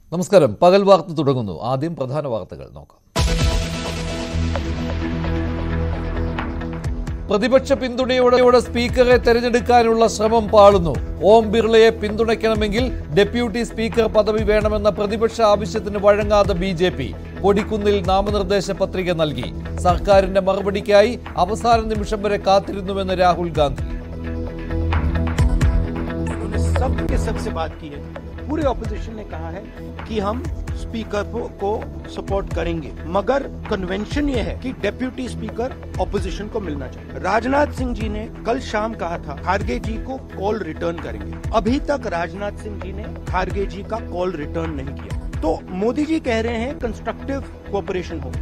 നമസ്കാരം പകൽ വാർത്ത തുടങ്ങുന്നു ആദ്യം പ്രധാന വാർത്തകൾ നോക്കാം പ്രതിപക്ഷ പിന്തുണയോടെ സ്പീക്കറെ തെരഞ്ഞെടുക്കാനുള്ള ശ്രമം പാളുന്നു ഓം ബിർളയെ പിന്തുണയ്ക്കണമെങ്കിൽ ഡെപ്യൂട്ടി സ്പീക്കർ പദവി വേണമെന്ന പ്രതിപക്ഷ ആവശ്യത്തിന് വഴങ്ങാതെ ബി ജെ പി കൊടിക്കുന്നിൽ നാമനിർദ്ദേശ പത്രിക നൽകി സർക്കാരിന്റെ മറുപടിക്കായി അവസാന നിമിഷം വരെ കാത്തിരുന്നുവെന്ന് രാഹുൽ ഗാന്ധി उन्होंने सबके सबसे बात की है पूरे ऑपोजिशन ने कहा है कि हम स्पीकर को- को सपोर्ट करेंगे मगर कन्वेंशन ये है कि डेप्यूटी स्पीकर ऑपोजिशन को मिलना चाहिए राजनाथ सिंह जी ने कल शाम कहा था खारगे जी को कॉल रिटर्न करेंगे अभी तक राजनाथ सिंह जी ने खारगे जी का कॉल रिटर्न नहीं किया तो मोदी जी कह रहे हैं कंस्ट्रक्टिव कोऑपरेशन हो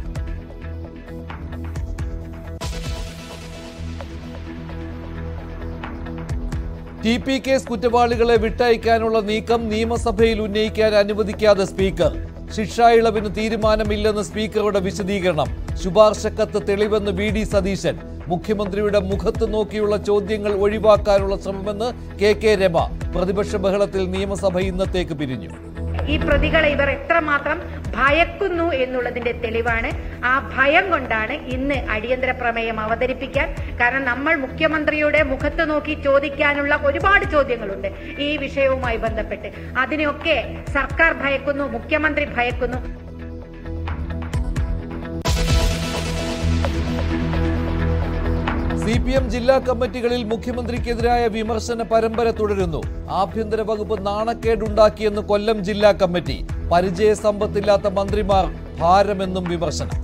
ടി പി കേസ് കുറ്റവാളികളെ വിട്ടയക്കാനുള്ള നീക്കം നിയമസഭയിൽ ഉന്നയിക്കാൻ അനുവദിക്കാതെ സ്പീക്കർ ശിക്ഷാ ഇളവിന് തീരുമാനമില്ലെന്ന് സ്പീക്കറുടെ വിശദീകരണം ശുപാർശക്കത്ത് തെളിവെന്ന് വി ഡി സതീശൻ മുഖ്യമന്ത്രിയുടെ മുഖത്ത് നോക്കിയുള്ള ചോദ്യങ്ങൾ ഒഴിവാക്കാനുള്ള ശ്രമമെന്ന് കെ കെ രമ പ്രതിപക്ഷ ബഹളത്തിൽ നിയമസഭ ഇന്നത്തേക്ക് പിരിഞ്ഞു ഈ പ്രതികളെ ഇവർ എത്രമാത്രം ഭയക്കുന്നു എന്നുള്ളതിന്റെ തെളിവാണ് ആ ഭയം കൊണ്ടാണ് ഇന്ന് അടിയന്തര പ്രമേയം അവതരിപ്പിക്കാൻ കാരണം നമ്മൾ മുഖ്യമന്ത്രിയുടെ മുഖത്ത് നോക്കി ചോദിക്കാനുള്ള ഒരുപാട് ചോദ്യങ്ങളുണ്ട് ഈ വിഷയവുമായി ബന്ധപ്പെട്ട് അതിനെയൊക്കെ സർക്കാർ ഭയക്കുന്നു മുഖ്യമന്ത്രി ഭയക്കുന്നു സി പി എം ജില്ലാ കമ്മിറ്റികളിൽ മുഖ്യമന്ത്രിക്കെതിരായ വിമർശന പരമ്പര തുടരുന്നു ആഭ്യന്തര വകുപ്പ് നാണക്കേടുണ്ടാക്കിയെന്ന് കൊല്ലം ജില്ലാ കമ്മിറ്റി പരിചയസമ്പത്തില്ലാത്ത മന്ത്രിമാർ ഭാരമെന്നും വിമർശനം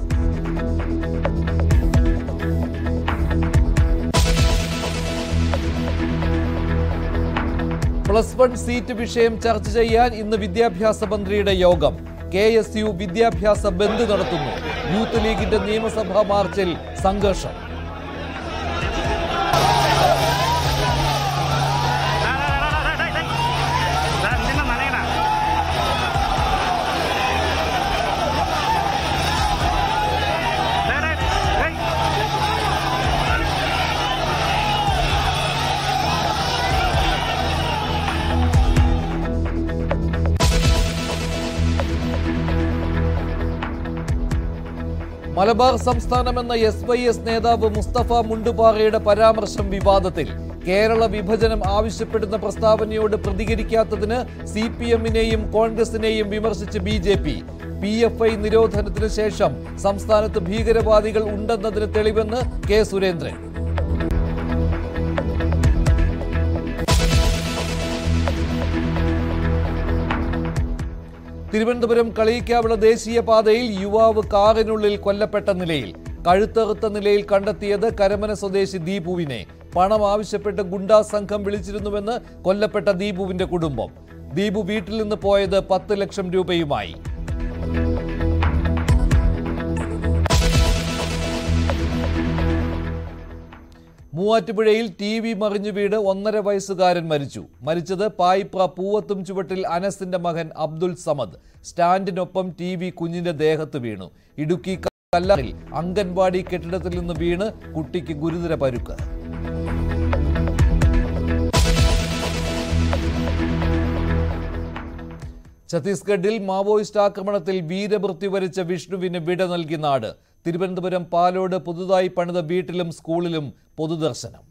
പ്ലസ് വൺ സീറ്റ് വിഷയം ചർച്ച ചെയ്യാൻ ഇന്ന് വിദ്യാഭ്യാസ മന്ത്രിയുടെ യോഗം കെ എസ് യു വിദ്യാഭ്യാസ ബന്ദ് നടത്തുന്നു യൂത്ത് ലീഗിന്റെ നിയമസഭാ മാർച്ചിൽ സംഘർഷം മലബാർ സംസ്ഥാനമെന്ന എസ് വൈ എസ് നേതാവ് മുസ്തഫ മുണ്ടുപാറയുടെ പരാമർശം വിവാദത്തിൽ കേരള വിഭജനം ആവശ്യപ്പെടുന്ന പ്രസ്താവനയോട് പ്രതികരിക്കാത്തതിന് സി പി എമ്മിനെയും കോൺഗ്രസിനെയും വിമർശിച്ച് B J P P F I നിരോധനത്തിന് ശേഷം സംസ്ഥാനത്ത് ഭീകരവാദികൾ ഉണ്ടെന്നതിന് തെളിവെന്ന് കെ സുരേന്ദ്രൻ തിരുവനന്തപുരം കളിയിക്കാവിള ദേശീയപാതയിൽ യുവാവ് കാറിനുള്ളിൽ കൊല്ലപ്പെട്ട നിലയിൽ കഴുത്തറുത്ത നിലയിൽ കണ്ടെത്തിയത് കരമന സ്വദേശി ദീപുവിനെ പണം ആവശ്യപ്പെട്ട് ഗുണ്ടാ സംഘം വിളിച്ചിരുന്നുവെന്ന് കൊല്ലപ്പെട്ട ദീപുവിന്റെ കുടുംബം ദീപു വീട്ടിൽ നിന്ന് പോയത് പത്ത് ലക്ഷം രൂപയുമായി മൂവാറ്റുപുഴയിൽ ടി വി മറിഞ്ഞു വീട് ഒന്നര വയസ്സുകാരൻ മരിച്ചു മരിച്ചത് പായിപ്ര പൂവത്തും ചുവട്ടിൽ അനസിന്റെ മകൻ അബ്ദുൽ സമദ് സ്റ്റാൻഡിനൊപ്പം ടി വി കുഞ്ഞിന്റെ ദേഹത്ത് വീണു ഇടുക്കി കല്ലാറിൽ അംഗൻവാടി കെട്ടിടത്തിൽ നിന്ന് വീണ് കുട്ടിക്ക് ഗുരുതര പരുക്ക് ഛത്തീസ്ഗഡിൽ മാവോയിസ്റ്റ് ആക്രമണത്തിൽ വീരമൃത്യു വരിച്ച വിഷ്ണുവിന് വിട നൽകി നാട് തിരുവനന്തപുരം പാലോട് പുതുതായി പണിത വീട്ടിലും സ്കൂളിലും പൊതുദർശനം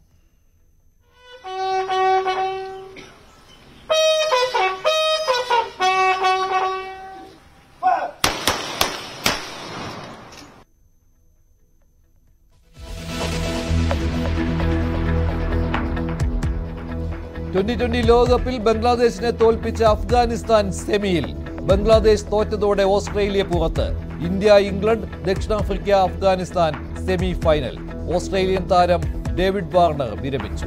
ട്വന്റി ട്വന്റി ലോകകപ്പിൽ ബംഗ്ലാദേശിനെ തോൽപ്പിച്ച അഫ്ഗാനിസ്ഥാൻ സെമിയിൽ ബംഗ്ലാദേശ് തോറ്റതോടെ ഓസ്ട്രേലിയ പുറത്ത് ഇന്ത്യ ഇംഗ്ലണ്ട് ദക്ഷിണാഫ്രിക്ക അഫ്ഗാനിസ്ഥാൻ സെമി ഫൈനൽ ഓസ്ട്രേലിയൻ താരം ഡേവിഡ് വാർണർ വിരമിച്ചു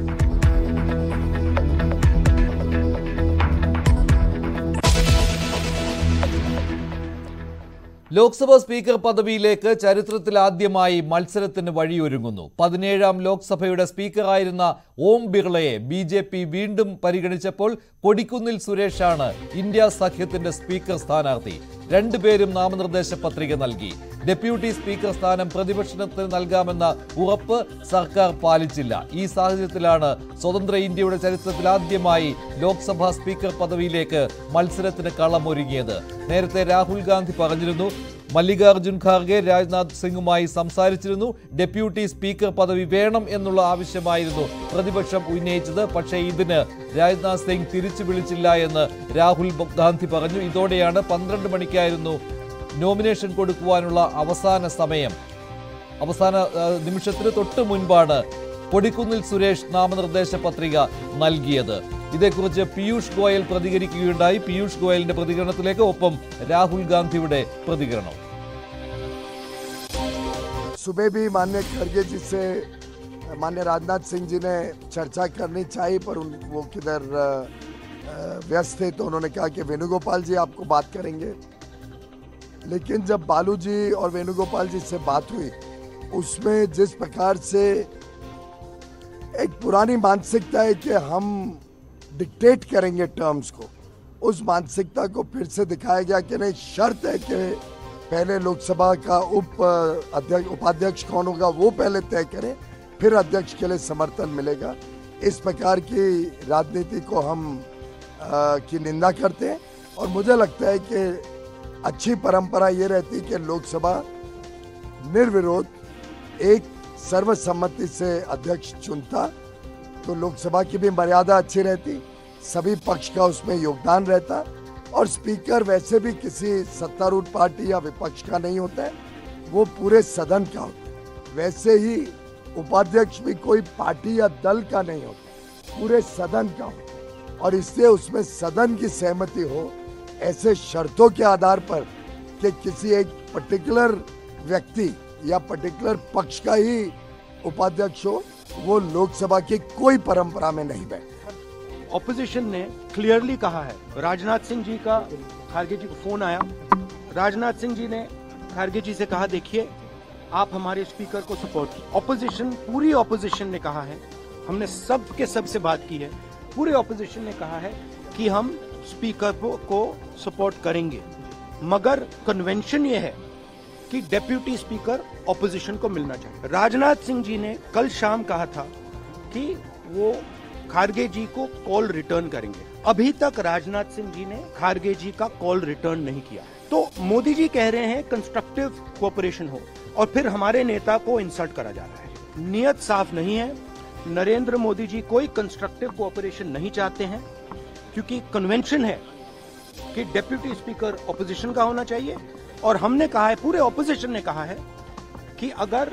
ലോക്സഭാ സ്പീക്കർ പദവിയിലേക്ക് ചരിത്രത്തിൽ ആദ്യമായി മത്സരത്തിന് വഴിയൊരുങ്ങുന്നു പതിനേഴാം ലോക്സഭയുടെ സ്പീക്കറായിരുന്ന ഓം ബിർളയെ ബി ജെ പി വീണ്ടും പരിഗണിച്ചപ്പോൾ കൊടിക്കുന്നിൽ സുരേഷാണ് ഇന്ത്യ സഖ്യത്തിന്റെ സ്പീക്കർ സ്ഥാനാർത്ഥി രണ്ടുപേരും നാമനിർദ്ദേശ പത്രിക നൽകി ഡെപ്യൂട്ടി സ്പീക്കർ സ്ഥാനം പ്രതിപക്ഷത്തിന് നൽകാമെന്ന ഉറപ്പ് സർക്കാർ പാലിച്ചില്ല ഈ സാഹചര്യത്തിലാണ് സ്വതന്ത്ര ഇന്ത്യയുടെ ചരിത്രത്തിൽ ആദ്യമായി ലോക്സഭാ സ്പീക്കർ പദവിയിലേക്ക് മത്സരത്തിന് കളമൊരുങ്ങിയത് നേരത്തെ രാഹുൽ ഗാന്ധി പറഞ്ഞിരുന്നു മല്ലികാർജുൻ ഖാർഗെ രാജ്നാഥ് സിംഗുമായി സംസാരിച്ചിരുന്നു ഡെപ്യൂട്ടി സ്പീക്കർ പദവി വേണം എന്നുള്ള ആവശ്യമായിരുന്നു പ്രതിപക്ഷം ഉന്നയിച്ചത് പക്ഷേ ഇതിന് രാജ്നാഥ് സിംഗ് തിരിച്ചു വിളിച്ചില്ല എന്ന് രാഹുൽ ഗാന്ധി പറഞ്ഞു ഇതോടെയാണ് പന്ത്രണ്ട് മണിക്കായിരുന്നു നോമിനേഷൻ കൊടുക്കുവാനുള്ള അവസാന സമയം അവസാന ആ, നിമിഷത്തിന് തൊട്ട് മുൻപാണ് കൊടിക്കുന്നിൽ സുരേഷ് നാമനിർദ്ദേശ പത്രിക നൽകിയത് ഇതേക്കുറിച്ച് പീയൂഷ് ഗോയൽ പ്രതികരിക്കുകയുണ്ടായി പീയൂഷ് ഗോയലിന്റെ പ്രതികരണത്തിലേക്ക് ഒപ്പം രാഹുൽ ഗാന്ധിയുടെ പ്രതികരണം सुबह भी माननीय खड़गे जी से माननीय राजनाथ सिंह जी ने चर्चा करनी चाहिए पर उन वो किधर अ, अ, व्यस्त थे तो उन्होंने कहा कि वेणुगोपाल जी आपको बात करेंगे लेकिन जब बालू जी और वेणुगोपाल जी से बात हुई उसमें जिस प्रकार से एक पुरानी मानसिकता है कि हम डिक्टेट करेंगे टर्म्स को उस मानसिकता को फिर से दिखाया गया कि नहीं शर्त है कि पहले लोकसभा का उप अध्यक्ष उपाध्यक्ष कौन होगा वो पहले तय करें फिर अध्यक्ष के लिए समर्थन मिलेगा इस प्रकार की राजनीति को हम अ, की निंदा करते हैं और मुझे लगता है कि अच्छी परंपरा ये रहती कि लोकसभा निर्विरोध एक सर्वसम्मति से अध्यक्ष चुनता तो लोकसभा की भी मर्यादा अच्छी रहती सभी पक्ष का उसमें योगदान रहता और स्पीकर वैसे भी किसी सत्तारूढ़ पार्टी या विपक्ष का नहीं होता है वो पूरे सदन का होता है वैसे ही उपाध्यक्ष भी कोई पार्टी या दल का नहीं होता पूरे सदन का होता है और इसलिए उसमें सदन की सहमति हो ऐसे शर्तों के आधार पर कि किसी एक पर्टिकुलर व्यक्ति या पर्टिकुलर पक्ष का ही उपाध्यक्ष हो वो लोकसभा की कोई परंपरा में नहीं बैठता ऑपोजिशन ने क्लियरली कहा है राजनाथ सिंह जी का खारगे जी को फोन आया राजनाथ सिंह जी ने खारगे जी से कहा देखिए आप हमारे स्पीकर को सपोर्ट कीजिए ऑपोजिशन पूरी ऑपोजिशन ने कहा है हमने सब के सब से बात की है पूरे ऑपोजिशन ने कहा है कि हम स्पीकर को, को सपोर्ट करेंगे मगर कन्वेंशन ये है कि डेप्यूटी स्पीकर ऑपोजिशन को मिलना चाहिए राजनाथ सिंह जी ने कल शाम कहा था कि वो खारगे जी को कॉल रिटर्न करेंगे अभी तक राजनाथ सिंह जी ने खारगे जी का कॉल रिटर्न नहीं किया है तो मोदी जी कह रहे हैं कंस्ट्रक्टिव कोऑपरेशन हो और फिर हमारे नेता को इंसल्ट करा जा रहा है नियत साफ नहीं है नरेंद्र मोदी जी कोई कंस्ट्रक्टिव कोऑपरेशन नहीं चाहते हैं क्योंकि कन्वेंशन है कि डेप्यूटी स्पीकर ऑपोजिशन का होना चाहिए और हमने कहा है पूरे ऑपोजिशन ने कहा है कि अगर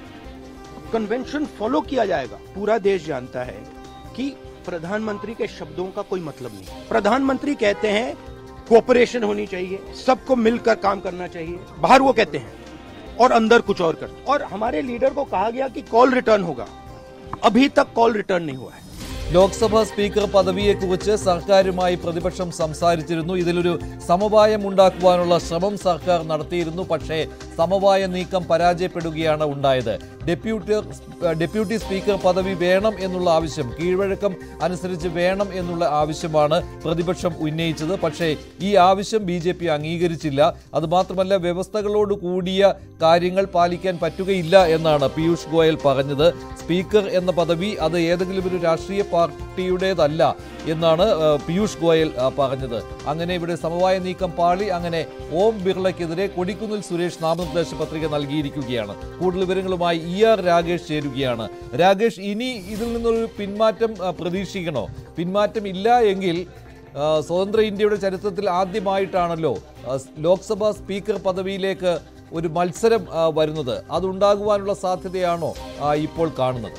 कन्वेंशन फॉलो किया जाएगा पूरा देश जानता है कि प्रधानमंत्री के शब्दों का कोई मतलब नहीं प्रधानमंत्री कहते हैं कोऑपरेशन होनी चाहिए सबको मिलकर काम करना चाहिए बाहर वो कहते हैं और अंदर कुछ और करते और हमारे लीडर को कहा गया कि कॉल रिटर्न होगा अभी तक कॉल रिटर्न नहीं हुआ है ലോക്സഭാ സ്പീക്കർ പദവിയെക്കുറിച്ച് സർക്കാരുമായി പ്രതിപക്ഷം സംസാരിച്ചിരുന്നു ഇതിലൊരു സമവായം ഉണ്ടാക്കുവാനുള്ള ശ്രമം സർക്കാർ നടത്തിയിരുന്നു പക്ഷേ സമവായ നീക്കം പരാജയപ്പെടുകയാണ് ഉണ്ടായത് ഡെപ്യൂട്ടി ഡെപ്യൂട്ടി സ്പീക്കർ പദവി വേണം എന്നുള്ള ആവശ്യം കീഴ്വഴക്കം അനുസരിച്ച് വേണം എന്നുള്ള ആവശ്യമാണ് പ്രതിപക്ഷം ഉന്നയിച്ചത് പക്ഷേ ഈ ആവശ്യം ബി ജെ പി അംഗീകരിച്ചില്ല അതുമാത്രമല്ല വ്യവസ്ഥകളോട് കൂടിയ കാര്യങ്ങൾ പാലിക്കാൻ പറ്റുകയില്ല എന്നാണ് പീയൂഷ് ഗോയൽ പറഞ്ഞത് സ്പീക്കർ എന്ന പദവി അത് ഏതെങ്കിലും ഒരു രാഷ്ട്രീയ പാർട്ടിയുടേതല്ല എന്നാണ് ആ, പീയൂഷ് ഗോയൽ ആ, പറഞ്ഞത് അങ്ങനെ ഇവിടെ സമവായ നീക്കം പാളി അങ്ങനെ ഓം ബിർളയ്ക്കെതിരെ കൊടിക്കുന്നിൽ സുരേഷ് നാമനിർദ്ദേശ പത്രിക നൽകിയിരിക്കുകയാണ് കൂടുതൽ വിവരങ്ങളുമായി ഇ ആർ രാകേഷ് ചേരുകയാണ് രാകേഷ് ഇനി ഇതിൽ നിന്നൊരു പിന്മാറ്റം ആ, പ്രതീക്ഷിക്കണോ പിന്മാറ്റം ഇല്ല എങ്കിൽ ആ, സ്വതന്ത്ര ഇന്ത്യയുടെ ചരിത്രത്തിൽ ആദ്യമായിട്ടാണല്ലോ ആ, ലോക്സഭാ സ്പീക്കർ പദവിയിലേക്ക് ഒരു മത്സരം ആ, വരുന്നത് അതുണ്ടാകുവാനുള്ള സാധ്യതയാണോ ആ, ഇപ്പോൾ കാണുന്നത്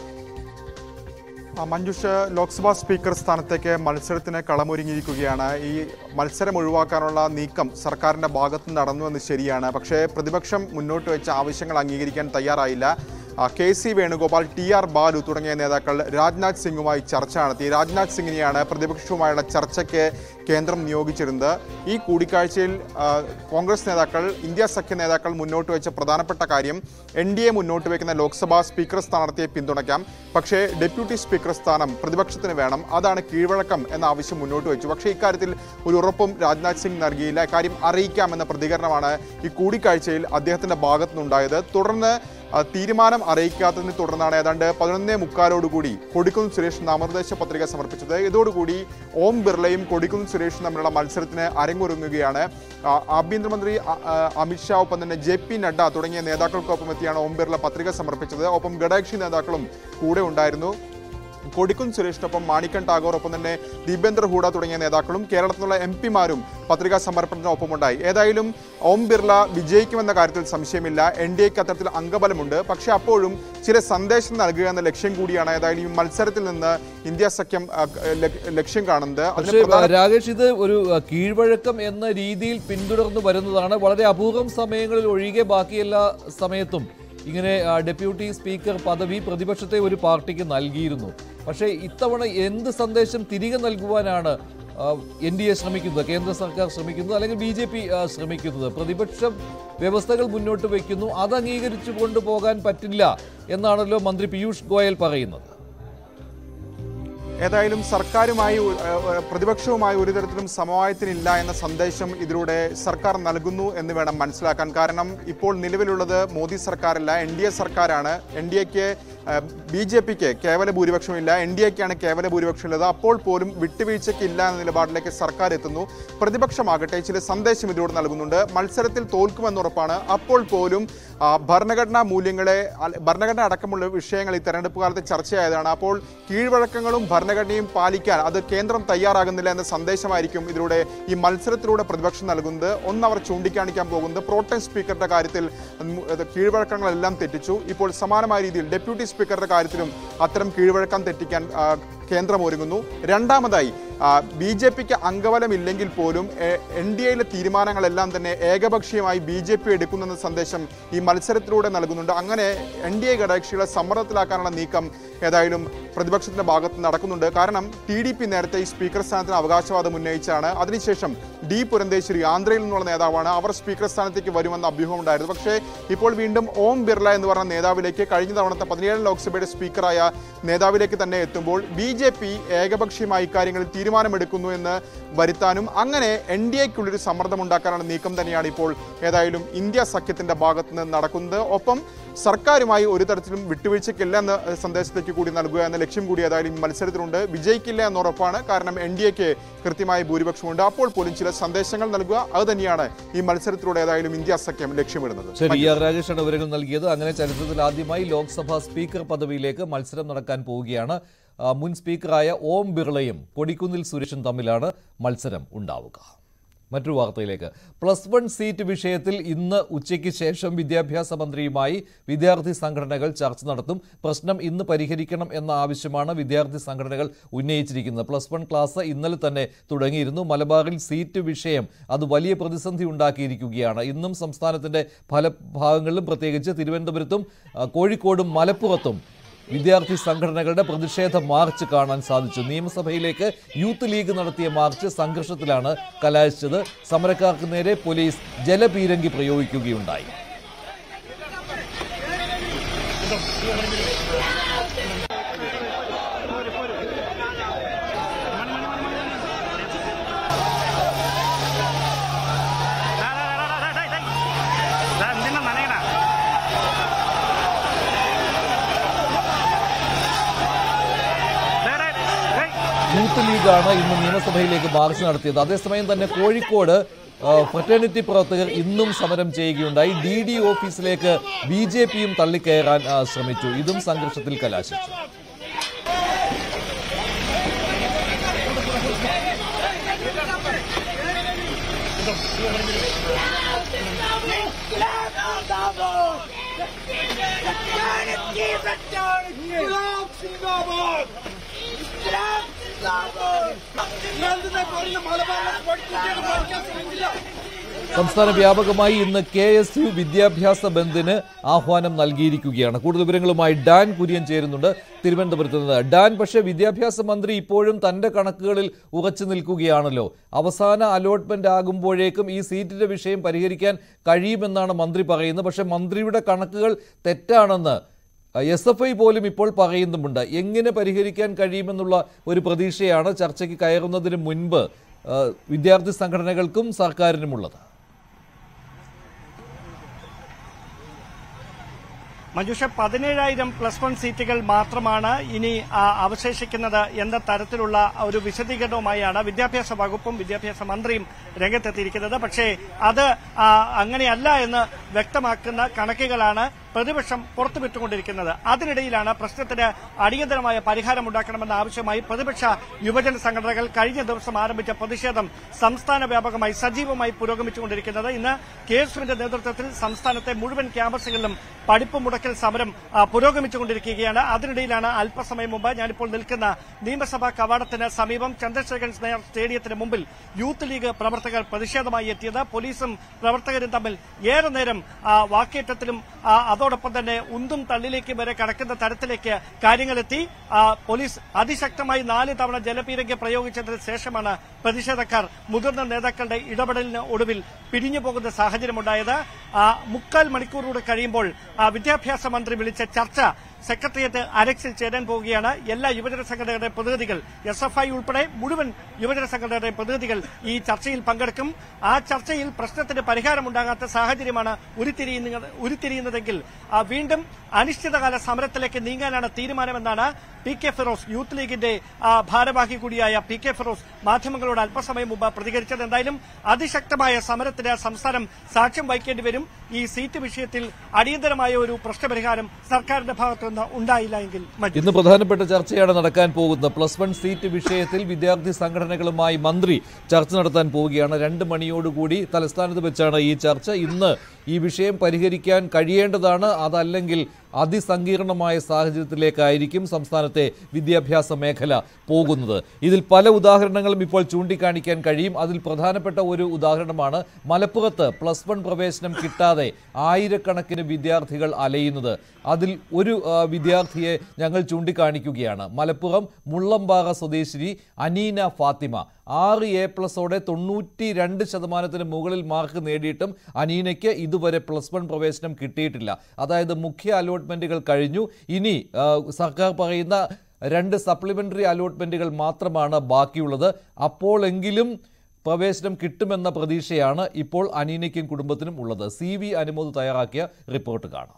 ആ, മഞ്ജുഷ് ലോക്സഭാ സ്പീക്കർ സ്ഥാനത്തേക്ക് മത്സരത്തിന് കളമൊരുങ്ങിയിരിക്കുകയാണ് ഈ മത്സരം ഒഴിവാക്കാനുള്ള നീക്കം സർക്കാരിന്റെ ഭാഗത്ത് നടന്നു എന്ന് ശരിയാണ് പക്ഷേ പ്രതിപക്ഷം മുന്നോട്ട് വെച്ച ആവശ്യങ്ങൾ അംഗീകരിക്കാൻ തയ്യാറായില്ല ആ, K C Venugopal T R Baalu തുടങ്ങിയ നേതാക്കൾ രാജ്നാഥ് സിംഗുമായി ചർച്ച നടത്തി രാജ്നാഥ് സിംഗിനെയാണ് പ്രതിപക്ഷവുമായുള്ള ചർച്ചയ്ക്ക് കേന്ദ്രം നിയോഗിച്ചിരുന്നത് ഈ കൂടിക്കാഴ്ചയിൽ ആ, കോൺഗ്രസ് നേതാക്കൾ ഇന്ത്യ സഖ്യ നേതാക്കൾ മുന്നോട്ട് വെച്ച പ്രധാനപ്പെട്ട കാര്യം എൻ ഡി എ മുന്നോട്ട് വയ്ക്കുന്ന ലോക്സഭാ സ്പീക്കർ സ്ഥാനാർത്ഥിയെ പിന്തുണയ്ക്കാം പക്ഷേ ഡെപ്യൂട്ടി സ്പീക്കർ സ്ഥാനം പ്രതിപക്ഷത്തിന് വേണം അതാണ് കീഴ്വഴക്കം എന്ന ആവശ്യം മുന്നോട്ട് വെച്ചു പക്ഷേ ഇക്കാര്യത്തിൽ ഒരു ഉറപ്പും രാജ്നാഥ് സിംഗ് നൽകിയില്ല ഇക്കാര്യം അറിയിക്കാമെന്ന പ്രതികരണമാണ് ഈ കൂടിക്കാഴ്ചയിൽ അദ്ദേഹത്തിന്റെ ഭാഗത്തുനിന്നുണ്ടായത് തുടർന്ന് ആ, തീരുമാനം അറിയിക്കാത്തതിനെ തുടർന്നാണ് ഏതാണ്ട് പതിനൊന്നേ മുക്കാലോടുകൂടി കൊടിക്കുന്ന് സുരേഷ് നാമനിർദ്ദേശ പത്രിക സമർപ്പിച്ചത് ഇതോടുകൂടി ഓം ബിർളയും കൊടിക്കുന്ന് സുരേഷും തമ്മിലുള്ള മത്സരത്തിന് അരങ്ങൊരുങ്ങുകയാണ് ആ, ആഭ്യന്തരമന്ത്രി ആ, ആ, അമിത്ഷാ ഒപ്പം തന്നെ ജെ പി നഡ്ഡ തുടങ്ങിയ നേതാക്കൾക്കൊപ്പം എത്തിയാണ് ഓം ബിർള പത്രിക സമർപ്പിച്ചത് ഒപ്പം ഘടകകക്ഷി നേതാക്കളും കൂടെ ഉണ്ടായിരുന്നു കൊടിക്കുന്ന് സുരേഷിനൊപ്പം മാണിക്കൻ ടാഗോർ ഒപ്പം തന്നെ ദീപേന്ദ്ര ഹൂഡ തുടങ്ങിയ നേതാക്കളും കേരളത്തിലുള്ള എം പിമാരും പത്രികാ സമർപ്പണത്തിനൊപ്പമുണ്ടായി ഏതായാലും ഓം ബിർള വിജയിക്കുമെന്ന കാര്യത്തിൽ സംശയമില്ല എൻ ഡി എക്ക് അത്തരത്തിൽ അംഗബലമുണ്ട് പക്ഷേ അപ്പോഴും ചില സന്ദേശം നൽകുക എന്ന ലക്ഷ്യം കൂടിയാണ് ഏതായാലും ഈ മത്സരത്തിൽ നിന്ന് ഇന്ത്യ സഖ്യം ആ, ല- ലക്ഷ്യം കാണുന്നത് അതിന് പക്ഷേ പ്രധാന രാകേഷ് ഇത് ഒരു അഹ്, കീഴ്വഴക്കം എന്ന രീതിയിൽ പിന്തുടർന്നു വരുന്നതാണ് വളരെ അപൂർവം സമയങ്ങളിൽ ഒഴികെ ബാക്കി എല്ലാ സമയത്തും ഇങ്ങനെ ആ, ഡെപ്യൂട്ടി സ്പീക്കർ പദവി പ്രതിപക്ഷത്തെ ഒരു പാർട്ടിക്ക് നൽകിയിരുന്നു പക്ഷേ ഇത്തവണ എന്ത് സന്ദേശം തിരികെ നൽകുവാനാണ് എൻ ഡി എ ശ്രമിക്കുന്നത് കേന്ദ്ര സർക്കാർ ശ്രമിക്കുന്നത് അല്ലെങ്കിൽ ബി ജെ പി ശ്രമിക്കുന്നത് പ്രതിപക്ഷം വ്യവസ്ഥകൾ മുന്നോട്ട് വയ്ക്കുന്നു അത് അംഗീകരിച്ചു കൊണ്ടുപോകാൻ പറ്റില്ല എന്നാണല്ലോ മന്ത്രി പീയൂഷ് ഗോയൽ പറയുന്നത് ഏതായാലും സർക്കാരുമായി ഒ- ഏഹ് പ്രതിപക്ഷവുമായി ഒരു തരത്തിലും സമവായത്തിനില്ല എന്ന സന്ദേശം ഇതിലൂടെ സർക്കാർ നൽകുന്നു എന്ന് വേണം മനസ്സിലാക്കാൻ കാരണം ഇപ്പോൾ നിലവിലുള്ളത് മോദി സർക്കാരല്ല എൻ ഡി എ സർക്കാരാണ് എൻ ഡി എക്ക് ബി ജെ പിക്ക് കേവല ഭൂരിപക്ഷമില്ല എൻ ഡി എക്കാണ് കേവല ഭൂരിപക്ഷമുള്ളത് അപ്പോൾ പോലും വിട്ടുവീഴ്ചയ്ക്ക് ഇല്ല എന്ന നിലപാടിലേക്ക് സർക്കാർ എത്തുന്നു പ്രതിപക്ഷമാകട്ടെ ചില സന്ദേശം ഇതിലൂടെ നൽകുന്നുണ്ട് മത്സരത്തിൽ തോൽക്കുമെന്നുറപ്പാണ് അപ്പോൾ പോലും ആ, ഭരണഘടനാ മൂല്യങ്ങളെ അല്ല, ഭരണഘടന അടക്കമുള്ള വിഷയങ്ങൾ ഈ തെരഞ്ഞെടുപ്പ് കാലത്ത് ചർച്ചയായതാണ് അപ്പോൾ കീഴ്വഴക്കങ്ങളും ഭരണഘടനയും പാലിക്കാൻ അത് കേന്ദ്രം തയ്യാറാകുന്നില്ല എന്ന സന്ദേശമായിരിക്കും ഇതിലൂടെ ഈ മത്സരത്തിലൂടെ പ്രതിപക്ഷം നൽകുന്നത് ഒന്ന് അവർ ചൂണ്ടിക്കാണിക്കാൻ പോകുന്നത് പ്രോട്ടം സ്പീക്കറുടെ കാര്യത്തിൽ ഉം, ഇത് കീഴ്വഴക്കങ്ങളെല്ലാം തെറ്റിച്ചു ഇപ്പോൾ സമാനമായ രീതിയിൽ ഡെപ്യൂട്ടി സ്പീക്കറുടെ കാര്യത്തിലും അത്തരം കീഴ്വഴക്കം തെറ്റിക്കാൻ ആ, കേന്ദ്രം ഒരുങ്ങുന്നു രണ്ടാമതായി ബി ജെ പിക്ക് അംഗബലമില്ലെങ്കിൽ പോലും എൻ ഡി എയിലെ തീരുമാനങ്ങളെല്ലാം തന്നെ ഏകപക്ഷീയമായി ബി ജെ പി എടുക്കുന്നെന്ന സന്ദേശം ഈ മത്സരത്തിലൂടെ നൽകുന്നുണ്ട് അങ്ങനെ എൻ ഡി എ ഘടകകക്ഷികളെ സമ്മർദ്ദത്തിലാക്കാനുള്ള നീക്കം ഏതായാലും പ്രതിപക്ഷത്തിന്റെ ഭാഗത്ത് നടക്കുന്നുണ്ട് കാരണം ടി ഡി പി നേരത്തെ ഈ സ്പീക്കർ സ്ഥാനത്തിന് അവകാശവാദം ഉന്നയിച്ചാണ് അതിനുശേഷം ഡി പുരന്തേശ്വരി ആന്ധ്രയിൽ നിന്നുള്ള നേതാവാണ് അവർ സ്പീക്കർ സ്ഥാനത്തേക്ക് വരുമെന്ന അഭ്യൂഹം ഉണ്ടായിരുന്നു പക്ഷേ ഇപ്പോൾ വീണ്ടും ഓം ബിർള എന്ന് പറഞ്ഞ നേതാവിലേക്ക് കഴിഞ്ഞ തവണത്തെ പതിനേഴ് ലോക്സഭയുടെ സ്പീക്കറായ നേതാവിലേക്ക് തന്നെ എത്തുമ്പോൾ ബി ജെ പി ഏകപക്ഷീയമായി ഇക്കാര്യങ്ങളിൽ തീരുമാനമെടുക്കുന്നു എന്ന് വരുത്താനും അങ്ങനെ എൻ ഡി എക്കുള്ളൊരു സമ്മർദ്ദം ഉണ്ടാക്കാനുള്ള നീക്കം തന്നെയാണ് ഇപ്പോൾ ഏതായാലും ഇന്ത്യ സഖ്യത്തിന്റെ ഭാഗത്ത് നിന്ന് നടക്കുന്നത് ഒപ്പം സർക്കാരുമായി ഒരു തരത്തിലും വിട്ടുവീഴ്ചയ്ക്കില്ല എന്ന സന്ദേശത്തേക്ക് കൂടി നൽകുക എന്ന ലക്ഷ്യം കൂടി ഏതായാലും ഈ മത്സരത്തിലുണ്ട് വിജയിക്കില്ല എന്ന ഉറപ്പാണ് കാരണം എൻ ഡി എക്ക് കൃത്യമായ ഭൂരിപക്ഷമുണ്ട് അപ്പോൾ പോലും ചില സന്ദേശങ്ങൾ നൽകുക അത് തന്നെയാണ് ഈ മത്സരത്തിലൂടെ ഏതായാലും ഇന്ത്യ സഖ്യം ലക്ഷ്യമിടുന്നത് ശരി ഇ ആർ രാജേഷാണ് വിവരങ്ങൾ നൽകിയത് അങ്ങനെ ചരിത്രത്തിൽ ആദ്യമായി ലോക്സഭാ സ്പീക്കർ പദവിയിലേക്ക് മത്സരം നടക്കാൻ പോവുകയാണ് ആ, മുൻ സ്പീക്കറായ ഓം ബിർളയും കൊടിക്കുന്നിൽ സുരേഷും തമ്മിലാണ് മത്സരം ഉണ്ടാവുക മറ്റൊരു വാർത്തയിലേക്ക് പ്ലസ് വൺ സീറ്റ് വിഷയത്തിൽ ഇന്ന് ഉച്ചയ്ക്ക് ശേഷം വിദ്യാഭ്യാസ മന്ത്രിയുമായി വിദ്യാർത്ഥി സംഘടനകൾ ചർച്ച നടത്തും പ്രശ്നം ഇന്ന് പരിഹരിക്കണം എന്ന ആവശ്യമാണ് വിദ്യാർത്ഥി സംഘടനകൾ ഉന്നയിച്ചിരിക്കുന്നത് പ്ലസ് വൺ ക്ലാസ് ഇന്നലെ തന്നെ തുടങ്ങിയിരുന്നു മലബാറിൽ സീറ്റ് വിഷയം അത് വലിയ പ്രതിസന്ധി ഉണ്ടാക്കിയിരിക്കുകയാണ് ഇന്നും സംസ്ഥാനത്തിന്റെ പല ഭാഗങ്ങളിലും പ്രത്യേകിച്ച് തിരുവനന്തപുരത്തും ആ, കോഴിക്കോടും മലപ്പുറത്തും വിദ്യാർത്ഥി സംഘടനകളുടെ പ്രതിഷേധ മാർച്ച് കാണാൻ സാധിച്ചു നിയമസഭയിലേക്ക് യൂത്ത് ലീഗ് നടത്തിയ മാർച്ച് സംഘർഷത്തിലാണ് കലാശിച്ചത് സമരക്കാർക്ക് നേരെ പോലീസ് ജലപീരങ്കി പ്രയോഗിക്കുകയുണ്ടായി യൂത്ത് ലീഗാണ് ഇന്ന് നിയമസഭയിലേക്ക് മാർച്ച് നടത്തിയത് അതേസമയം തന്നെ കോഴിക്കോട് ഫ്രറ്റേണിറ്റി പ്രവർത്തകർ ഇന്നും സമരം ചെയ്യുകയുണ്ടായി ഡി ഡി ഓഫീസിലേക്ക് ബി ജെ പിയും തള്ളിക്കയറാൻ ആ, ശ്രമിച്ചു ഇതും സംഘർഷത്തിൽ കലാശിച്ചു സംസ്ഥാന വ്യാപകമായി ഇന്ന് കെ എസ് യു വിദ്യാഭ്യാസ ബന്ദിന് ആഹ്വാനം നൽകിയിരിക്കുകയാണ് കൂടുതൽ വിവരങ്ങളുമായി ഡാൻ കുര്യൻ ചേരുന്നുണ്ട് തിരുവനന്തപുരത്ത് നിന്ന് ഡാൻ പക്ഷേ വിദ്യാഭ്യാസ മന്ത്രി ഇപ്പോഴും തന്റെ കണക്കുകളിൽ ഉറച്ചു നിൽക്കുകയാണല്ലോ അവസാന അലോട്ട്മെന്റ് ആകുമ്പോഴേക്കും ഈ സീറ്റിന്റെ വിഷയം പരിഹരിക്കാൻ കഴിയുമെന്നാണ് മന്ത്രി പറയുന്നത് പക്ഷേ മന്ത്രിയുടെ കണക്കുകൾ തെറ്റാണെന്ന് എസ് എഫ് ഐ പോലും ഇപ്പോൾ പറയുന്നുമുണ്ട് എങ്ങനെ പരിഹരിക്കാൻ കഴിയുമെന്നുള്ള ഒരു പ്രതീക്ഷയാണ് ചർച്ചയ്ക്ക് കയറുന്നതിന് മുൻപ് ആ, വിദ്യാർത്ഥി സംഘടനകൾക്കും സർക്കാരിനുമുള്ളത് മഞ്ജുഷ പതിനേഴായിരം പ്ലസ് വൺ സീറ്റുകൾ മാത്രമാണ് ഇനി ആ, അവശേഷിക്കുന്നത് എന്ന തരത്തിലുള്ള ഒരു വിശദീകരണവുമായാണ് വിദ്യാഭ്യാസ വകുപ്പും വിദ്യാഭ്യാസ മന്ത്രിയും രംഗത്തെത്തിയിരിക്കുന്നത് പക്ഷേ അത് ആ, അങ്ങനെയല്ല എന്ന് വ്യക്തമാക്കുന്ന കണക്കുകളാണ് പ്രതിപക്ഷം പുറത്തുവിട്ടുകൊണ്ടിരിക്കുന്നത് അതിനിടയിലാണ് പ്രശ്നത്തിന് അടിയന്തരമായ പരിഹാരമുണ്ടാക്കണമെന്ന ആവശ്യമായി പ്രതിപക്ഷ യുവജന സംഘടനകൾ കഴിഞ്ഞ ദിവസം ആരംഭിച്ച പ്രതിഷേധം സംസ്ഥാന വ്യാപകമായി സജീവമായി പുരോഗമിച്ചുകൊണ്ടിരിക്കുന്നത് ഇന്ന് കെ എസ് യുവിന്റെ നേതൃത്വത്തിൽ സംസ്ഥാനത്തെ മുഴുവൻ ക്യാമ്പസുകളിലും പഠിപ്പ് മുടക്കൽ സമരം ആ, പുരോഗമിച്ചുകൊണ്ടിരിക്കുകയാണ് അതിനിടയിലാണ് അല്പസമയം മുമ്പ് ഞാനിപ്പോൾ നിൽക്കുന്ന നിയമസഭാ കവാടത്തിന് സമീപം ചന്ദ്രശേഖരൻ നായർ സ്റ്റേഡിയത്തിന് മുമ്പിൽ യൂത്ത് ലീഗ് പ്രവർത്തകർ പ്രതിഷേധമായി എത്തിയത് പോലീസും പ്രവർത്തകരും തമ്മിൽ ഏറെ നേരം ആ, വാക്കേറ്റത്തിലും ആ, അതോടൊപ്പം തന്നെ ഉന്തും തള്ളിലേക്ക് വരെ കടക്കുന്ന തരത്തിലേക്ക് കാര്യങ്ങളെത്തി ആ, പോലീസ് അതിശക്തമായി നാല് തവണ ജലപീരങ്കി പ്രയോഗിച്ചതിന് ശേഷമാണ് പ്രതിഷേധക്കാർ മുതിർന്ന നേതാക്കളുടെ ഇടപെടലിന് ഒടുവിൽ പിരിഞ്ഞു പോകുന്ന സാഹചര്യമുണ്ടായത് ആ, മുക്കാൽ മണിക്കൂറൂടെ കഴിയുമ്പോൾ ആ, വിദ്യാഭ്യാസ മന്ത്രി വിളിച്ച ചർച്ച സെക്രട്ടേറിയറ്റ് അരക്സിൽ ചേരാൻ പോവുകയാണ് എല്ലാ യുവജന സംഘടനകളുടെ പ്രതിനിധികൾ എസ് എഫ് ഐ ഉൾപ്പെടെ മുഴുവൻ യുവജന സംഘടനകളുടെ പ്രതിനിധികൾ ഈ ചർച്ചയിൽ പങ്കെടുക്കും ആ ചർച്ചയിൽ പ്രശ്നത്തിന് പരിഹാരമുണ്ടാകാത്ത സാഹചര്യമാണ് ഉരുത്തിരിയുന്ന ഉരുത്തിരിയുന്നതെങ്കിൽ ആ, വീണ്ടും അനിശ്ചിതകാല സമരത്തിലേക്ക് നീങ്ങാനാണ് തീരുമാനമെന്നാണ് പി കെ ഫിറോസ് യൂത്ത് ലീഗിന്റെ ആ, ഭാരവാഹി കൂടിയായ പി കെ ഫിറോസ് മാധ്യമങ്ങളോട് അല്പസമയം മുമ്പ് പ്രതികരിച്ചത് എന്തായാലും അതിശക്തമായ സമരത്തിന് സംസ്ഥാനം സാക്ഷ്യം വഹിക്കേണ്ടി വരും ഈ സീറ്റ് വിഷയത്തിൽ അടിയന്തരമായ ഒരു പ്രശ്നപരിഹാരം സർക്കാരിന്റെ ഭാഗത്തുനിന്ന് ഉണ്ടായില്ല എങ്കിൽ മതി ഇന്ന് പ്രധാനപ്പെട്ട ചർച്ചയാണ് നടക്കാൻ പോകുന്നത് പ്ലസ് വൺ സീറ്റ് വിഷയത്തിൽ വിദ്യാർത്ഥി സംഘടനകളുമായി മന്ത്രി ചർച്ച നടത്താൻ പോവുകയാണ് രണ്ട് മണിയോടുകൂടി തലസ്ഥാനത്ത് വെച്ചാണ് ഈ ചർച്ച ഇന്ന് ഈ വിഷയം പരിഹരിക്കാൻ കഴിയേണ്ടതാണ് അതല്ലെങ്കിൽ അതിസങ്കീർണമായ സാഹചര്യത്തിലേക്കായിരിക്കും സംസ്ഥാനത്തെ വിദ്യാഭ്യാസ മേഖല പോകുന്നത് ഇതിൽ പല ഉദാഹരണങ്ങളും ഇപ്പോൾ ചൂണ്ടിക്കാണിക്കാൻ കഴിയും അതിൽ പ്രധാനപ്പെട്ട ഒരു ഉദാഹരണമാണ് മലപ്പുറത്ത് പ്ലസ് വൺ പ്രവേശനം കിട്ടാതെ ആയിരക്കണക്കിന് വിദ്യാർത്ഥികൾ അലയുന്നത് അതിൽ ഒരു ആ, വിദ്യാർത്ഥിയെ ഞങ്ങൾ ചൂണ്ടിക്കാണിക്കുകയാണ് മലപ്പുറം മുള്ളമ്പാറ സ്വദേശിനി അനീന ഫാത്തിമ ആറ് എ പ്ലസോടെ തൊണ്ണൂറ്റി രണ്ട് ശതമാനത്തിന് മുകളിൽ മാർക്ക് നേടിയിട്ടും അനീനയ്ക്ക് ഇതുവരെ പ്ലസ് വൺ പ്രവേശനം കിട്ടിയിട്ടില്ല അതായത് മുഖ്യ അലോട്ട്മെന്റുകൾ കഴിഞ്ഞു ഇനി ആ, സർക്കാർ പറയുന്ന രണ്ട് സപ്ലിമെന്ററി അലോട്ട്മെന്റുകൾ മാത്രമാണ് ബാക്കിയുള്ളത് അപ്പോഴെങ്കിലും പ്രവേശനം കിട്ടുമെന്ന പ്രതീക്ഷയാണ് ഇപ്പോൾ അനീനയ്ക്കും കുടുംബത്തിനും ഉള്ളത് സി വി അനുമോദ് തയ്യാറാക്കിയ റിപ്പോർട്ട് കാണാം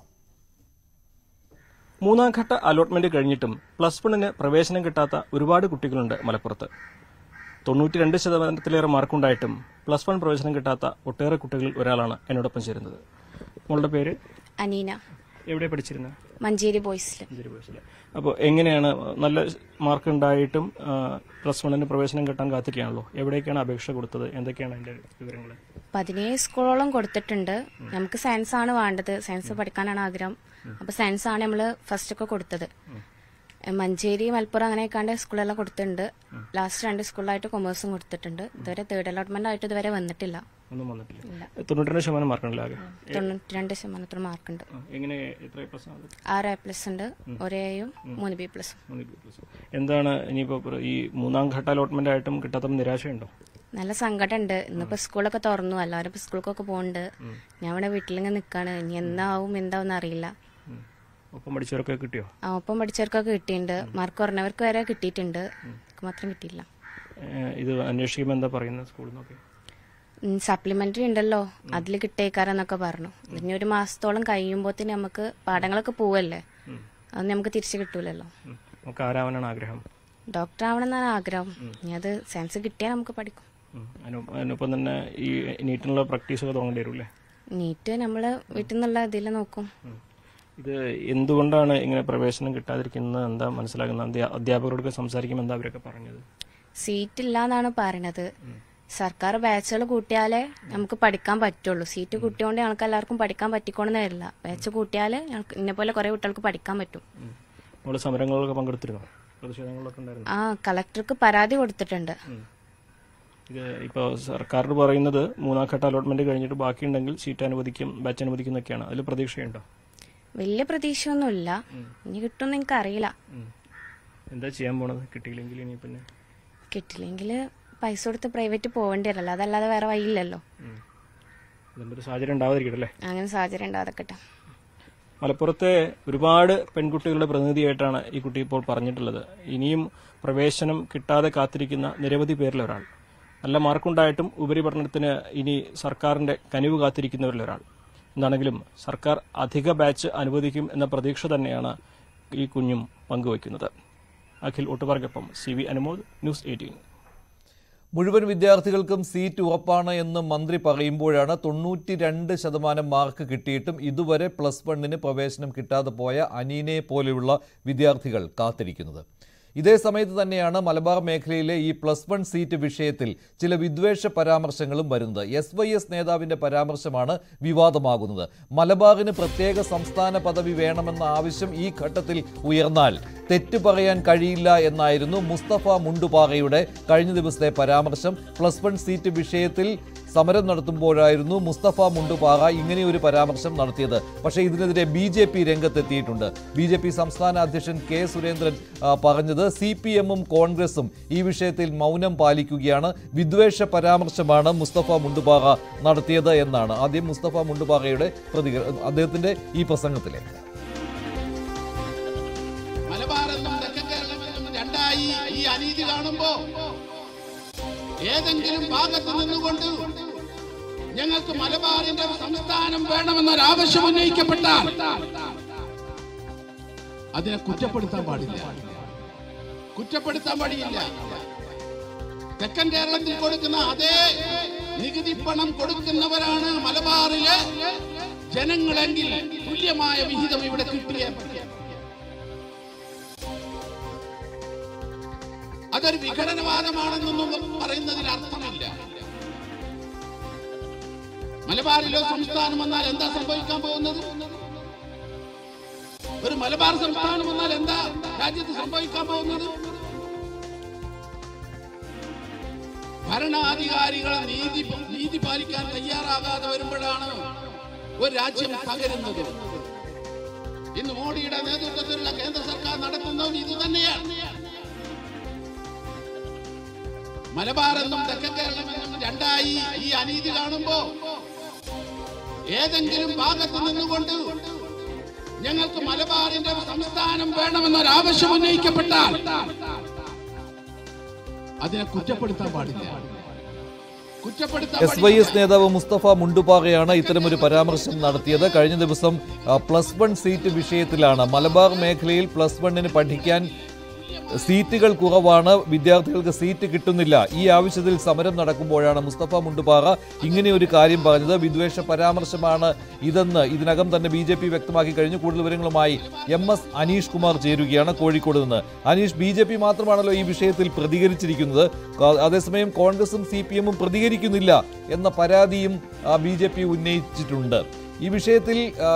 മൂന്നാം ഘട്ട അലോട്ട്മെന്റ് കഴിഞ്ഞിട്ടും പ്ലസ് വണ്ണിന് പ്രവേശനം കിട്ടാത്ത ഒരുപാട് കുട്ടികളുണ്ട് മലപ്പുറത്ത് തൊണ്ണൂറ്റി രണ്ട് ശതമാനത്തിലേറെ മാർക്കുണ്ടായിട്ടും പ്ലസ് വൺ പ്രവേശനം കിട്ടാത്ത ഒട്ടേറെ കുട്ടികളിൽ ഒരാളാണ് എന്നോടൊപ്പം ചേരുന്നത് മോളുടെ പേര് അനീന എവിടെ പഠിച്ചിരുന്നത് മഞ്ചേരി ബോയ്സിൽ അഞ്ചേരി ബോയ്സിലെ അപ്പോൾ എങ്ങനെയാണ് നല്ല മാർക്ക് ഉണ്ടായിട്ടും പ്ലസ് വണ്ണിന് പ്രവേശനം കിട്ടാൻ കാത്തിരിക്കുകയാണല്ലോ എവിടേക്കാണ് അപേക്ഷ കൊടുത്തത് എന്തൊക്കെയാണ് അതിന്റെ വിവരങ്ങൾ പതിനേഴ് സ്കൂളോളം കൊടുത്തിട്ടുണ്ട് നമുക്ക് സയൻസ് ആണ് വേണ്ടത് സയൻസ് പഠിക്കാനാണ് ആഗ്രഹം അപ്പൊ സയൻസ് ആണ് നമ്മള് ഫസ്റ്റ് ഒക്കെ കൊടുത്തത് മഞ്ചേരി മലപ്പുറം അങ്ങനെയൊക്കെയാണ്ട് സ്കൂളെല്ലാം കൊടുത്തിട്ടുണ്ട് ലാസ്റ്റ് രണ്ട് സ്കൂളിലായിട്ട് കൊമേഴ്സും കൊടുത്തിട്ടുണ്ട് ഇതുവരെ തേർഡ് അലോട്ട്മെന്റ് ആയിട്ട് ഇതുവരെ വന്നിട്ടില്ല ഒന്നും വന്നിട്ടില്ല തൊണ്ണൂറ്റി രണ്ട് ശതമാനം മാർക്കാണല്ലോ ആകെ തൊണ്ണൂറ്റി രണ്ട് ശതമാനത്തോളം മാർക്കുണ്ട് ആ, എങ്ങനെ എത്ര പ്ലസ് ആണ് ആറ് എ പ്ലസ് ഉണ്ട് ഒരു എയും മൂന്ന് ബി പ്ലസും മൂന്ന് ബി പ്ലസ്. എന്താണ് ഇനിയിപ്പോ ഈ മൂന്നാം ഘട്ട അലോട്ട്മെന്റ് ആയിട്ടും കിട്ടാത്ത നിരാശയുണ്ടോ നല്ല സങ്കടമുണ്ട് ഇന്നിപ്പോ സ്കൂളൊക്കെ തുറന്നു എല്ലാവരും ഇപ്പൊ സ്കൂൾക്കൊക്കെ പോകുന്നുണ്ട് ഞാൻ ഇവിടെ വീട്ടിലിങ്ങനെ നിക്കാണ് ഇനി എന്താവും എന്താവും അറിയില്ല ഉം. ഒപ്പം പഠിച്ചവരൊക്കെ കിട്ടിയോ ആ, ഒപ്പം പഠിച്ചവർക്കൊക്കെ കിട്ടിയിട്ടുണ്ട് മാർക്ക് കുറഞ്ഞവർക്ക് വരെ കിട്ടിയിട്ടുണ്ട് എനിക്ക് മാത്രം കിട്ടിയില്ല ഏഹ് ഇത് അന്വേഷിക്കുമ്പോൾ എന്താ പറയുന്നത് സ്കൂളിൽ നിന്നൊക്കെ സപ്ലിമെന്ററി ഉണ്ടല്ലോ അതിൽ കിട്ടേക്കാരെന്നൊക്കെ പറഞ്ഞു ഇനി ഒരു മാസത്തോളം കഴിയുമ്പോത്തിന് നമുക്ക് പാഠങ്ങളൊക്കെ പോവല്ലേ അത് നമുക്ക് തിരിച്ചു കിട്ടൂലല്ലോ ഉം. നമുക്ക് ആരാവാനാണ് ആഗ്രഹം ഡോക്ടർ ആവണം എന്നാണ് ആഗ്രഹം ഇനി അത് സയൻസ് കിട്ടിയാൽ നമുക്ക് പഠിക്കും ഉം. അതിനൊ- അതിനൊപ്പം തന്നെ ഈ നീറ്റിനുള്ള പ്രാക്ടീസൊക്കെ തുടങ്ങേണ്ടി വരില്ലേ നീറ്റ് നമ്മള് വീട്ടിൽ നിന്നുള്ള ഇതിൽ നോക്കും ഇത് എന്തുകൊണ്ടാണ് ഇങ്ങനെ പ്രവേശനം കിട്ടാതിരിക്കുന്നത് എന്താ മനസ്സിലാക്കുന്നത് അധ്യാ- അധ്യാപകരോടൊക്കെ സംസാരിക്കുമ്പോൾ എന്താ അവരൊക്കെ പറഞ്ഞത് സീറ്റ് ഇല്ല എന്നാണ് പറയണത് സർക്കാർ ബാച്ചുകൾ കൂട്ടിയാലേ നമുക്ക് പഠിക്കാൻ പറ്റുള്ളൂ സീറ്റ് കൂട്ടിയോണ്ട് ഞങ്ങൾക്ക് എല്ലാവർക്കും പഠിക്കാൻ പറ്റിക്കോണെന്ന് വരില്ല ബാച്ച് കൂട്ടിയാല് ഞങ്ങൾക്ക് ഇന്നെ പോലെ കുറെ കുട്ടികൾക്ക് പഠിക്കാൻ പറ്റും നമ്മൾ സമരങ്ങളിലൊക്കെ പങ്കെടുത്തിരുന്നോ പ്രതിഷേധങ്ങളിലൊക്കെ ഉണ്ടായിരുന്നു ആ കളക്ടർക്ക് പരാതി കൊടുത്തിട്ടുണ്ട് ഇത് ഇപ്പോൾ സർക്കാർ പറയുന്നത് മൂന്നാം ഘട്ട അലോട്ട്മെന്റ് കഴിഞ്ഞിട്ട് ബാക്കിയുണ്ടെങ്കിൽ സീറ്റ് അനുവദിക്കും ബാച്ച് അനുവദിക്കും എന്നൊക്കെയാണ് അതിൽ പ്രതീക്ഷയുണ്ടോ വലിയ പ്രതീക്ഷയൊന്നുമില്ല ഇനി കിട്ടുമെന്ന് എനിക്കറിയില്ല എന്താ ചെയ്യാൻ പോണത് കിട്ടിയില്ലെങ്കിൽ ഇനി പിന്നെ കിട്ടില്ലെങ്കിൽ പൈസ കൊടുത്ത് പ്രൈവറ്റ് പോകേണ്ടി വരല്ലോ അതല്ലാതെ വേറെ വഴിയില്ലല്ലോ അതിൻ്റെ ഒരു സാഹചര്യം ഉണ്ടാവാതിരിക്കട്ടെ അല്ലേ അങ്ങനെ സാഹചര്യം ഉണ്ടാകട്ടെ മലപ്പുറത്തെ ഒരുപാട് പെൺകുട്ടികളുടെ പ്രതിനിധിയായിട്ടാണ് ഈ കുട്ടി ഇപ്പോൾ പറഞ്ഞിട്ടുള്ളത് ഇനിയും പ്രവേശനം കിട്ടാതെ കാത്തിരിക്കുന്ന നിരവധി പേരിൽ ഒരാൾ നല്ല മാർക്കുണ്ടായിട്ടും ഉപരിപഠനത്തിന് ഇനി സർക്കാരിന്റെ കനിവ് കാത്തിരിക്കുന്നവരിൽ ഒരാൾ എന്താണെങ്കിലും സർക്കാർ അധിക ബാച്ച് അനുവദിക്കും എന്ന പ്രതീക്ഷ തന്നെയാണ് ഈ കുഞ്ഞും പങ്കുവയ്ക്കുന്നത് അഖിൽ ഒട്ടുപാർക്കൊപ്പം C V Anumod news eighteen മുഴുവൻ വിദ്യാർത്ഥികൾക്കും സീറ്റ് ഉറപ്പാണ് എന്ന് മന്ത്രി പറയുമ്പോഴാണ് തൊണ്ണൂറ്റി രണ്ട് ശതമാനം മാർക്ക് കിട്ടിയിട്ടും ഇതുവരെ പ്ലസ് വണ്ണിന് പ്രവേശനം കിട്ടാതെ പോയ അനീനെ പോലെയുള്ള വിദ്യാർത്ഥികൾ കാത്തിരിക്കുന്നത് ഇതേ സമയത്ത് തന്നെയാണ് മലബാർ മേഖലയിലെ ഈ പ്ലസ് വൺ സീറ്റ് വിഷയത്തിൽ ചില വിദ്വേഷ പരാമർശങ്ങളും വരുന്നത് എസ് വൈ എസ് നേതാവിന്റെ പരാമർശമാണ് വിവാദമാകുന്നത് മലബാറിന് പ്രത്യേക സംസ്ഥാന പദവി വേണമെന്ന ആവശ്യം ഈ ഘട്ടത്തിൽ ഉയർന്നാൽ തെറ്റു പറയാൻ കഴിയില്ല എന്നായിരുന്നു മുസ്തഫ മുണ്ടുപാറയുടെ കഴിഞ്ഞ ദിവസത്തെ പരാമർശം പ്ലസ് വൺ സീറ്റ് വിഷയത്തിൽ സമരം നടത്തുമ്പോഴായിരുന്നു മുസ്തഫ മുണ്ടുപാറ ഇങ്ങനെയൊരു പരാമർശം നടത്തിയത് പക്ഷേ ഇതിനെതിരെ ബി ജെ പി രംഗത്തെത്തിയിട്ടുണ്ട് ബി ജെ പി സംസ്ഥാന അധ്യക്ഷൻ കെ സുരേന്ദ്രൻ ആ, പറഞ്ഞത് സി പി എമ്മും കോൺഗ്രസും ഈ വിഷയത്തിൽ മൗനം പാലിക്കുകയാണ് വിദ്വേഷ പരാമർശമാണ് മുസ്തഫ മുണ്ടുപാറ നടത്തിയത് എന്നാണ് ആദ്യം മുസ്തഫ മുണ്ടുപാറയുടെ പ്രതികരണം അദ്ദേഹത്തിന്റെ ഈ പ്രസംഗത്തിലേക്ക് മലബാറെന്നും തെക്കൻ കേരളമെന്നും രണ്ടായി ഈ അനീതി കാണുമ്പോ ഏതെങ്കിലും ഭാഗത്ത് നിന്നുകൊണ്ട് ഞങ്ങൾക്ക് മലബാറിന്റെ സംസ്ഥാനം വേണമെന്നൊരാവശ്യം ഉന്നയിക്കപ്പെട്ടാൽ അതിനെ കുറ്റപ്പെടുത്താൻ പാടില്ല കുറ്റപ്പെടുത്താൻ പാടില്ല തെക്കൻ കേരളത്തിൽ കൊടുക്കുന്ന അതേ നികുതി പണം കൊടുക്കുന്നവരാണ് മലബാറിലെ ജനങ്ങളെങ്കിൽ തുല്യമായ വിഹിതം ഇവിടെ കിട്ടിയ അതൊരു വിഘടനവാദമാണെന്നൊന്നും പറയുന്നതിൽ അർത്ഥമില്ല മലബാറിലോ സംസ്ഥാനം വന്നാൽ എന്താ സംഭവിക്കാൻ പോകുന്നത് ഒരു മലബാർ സംസ്ഥാനം വന്നാൽ എന്താ രാജ്യത്ത് സംഭവിക്കാൻ പോകുന്നത് ഭരണാധികാരികൾ നീതി നീതി പാലിക്കാൻ തയ്യാറാകാതെ വരുമ്പോഴാണ് ഒരു രാജ്യം തകരുന്നത് ഇന്ന് മോഡിയുടെ നേതൃത്വത്തിലുള്ള കേന്ദ്ര സർക്കാർ നടത്തുന്നതും ഇത് തന്നെയാണ് മലബാറെന്നും തെക്കൻ കേരളമെന്നും രണ്ടായി ഈ അനീതി കാണുമ്പോ ഏതെങ്കിലും ഭാഗത്ത് നിന്നുകൊണ്ട് ഞങ്ങൾക്ക് മലബാറിന്റെ സംസ്ഥാനം വേണമെന്നൊരാവശ്യം ഉന്നയിക്കപ്പെട്ടാൽ അതിനെ കുറ്റപ്പെടുത്താൻ പാടില്ല കുറ്റപ്പെടുത്താൻ എസ് വൈ എസ് നേതാവ് മുസ്തഫ മുണ്ടുപാറയാണ് ഇത്തരമൊരു പരാമർശം നടത്തിയത് കഴിഞ്ഞ ദിവസം ആ, പ്ലസ് വൺ സീറ്റ് വിഷയത്തിലാണ് മലബാർ മേഖലയിൽ പ്ലസ് വണ്ണിന് പഠിക്കാൻ സീറ്റുകൾ കുറവാണ് വിദ്യാർത്ഥികൾക്ക് സീറ്റ് കിട്ടുന്നില്ല ഈ ആവശ്യത്തിൽ സമരം നടക്കുമ്പോഴാണ് മുസ്തഫ മുണ്ടുപാറ ഇങ്ങനെ ഒരു കാര്യം പറഞ്ഞത് വിദ്വേഷ പരാമർശമാണ് ഇതെന്ന് ഇതിനകം തന്നെ ബി ജെ പി വ്യക്തമാക്കി കഴിഞ്ഞു കൂടുതൽ വിവരങ്ങളുമായി എം എസ് അനീഷ് കുമാർ ചേരുകയാണ് കോഴിക്കോട് നിന്ന് അനീഷ് ബി ജെ പി മാത്രമാണല്ലോ ഈ വിഷയത്തിൽ പ്രതികരിച്ചിരിക്കുന്നത് ക- അതേസമയം കോൺഗ്രസും സി പി എമ്മും പ്രതികരിക്കുന്നില്ല എന്ന പരാതിയും ബി ജെ പി ഉന്നയിച്ചിട്ടുണ്ട് ഈ വിഷയത്തിൽ ആ,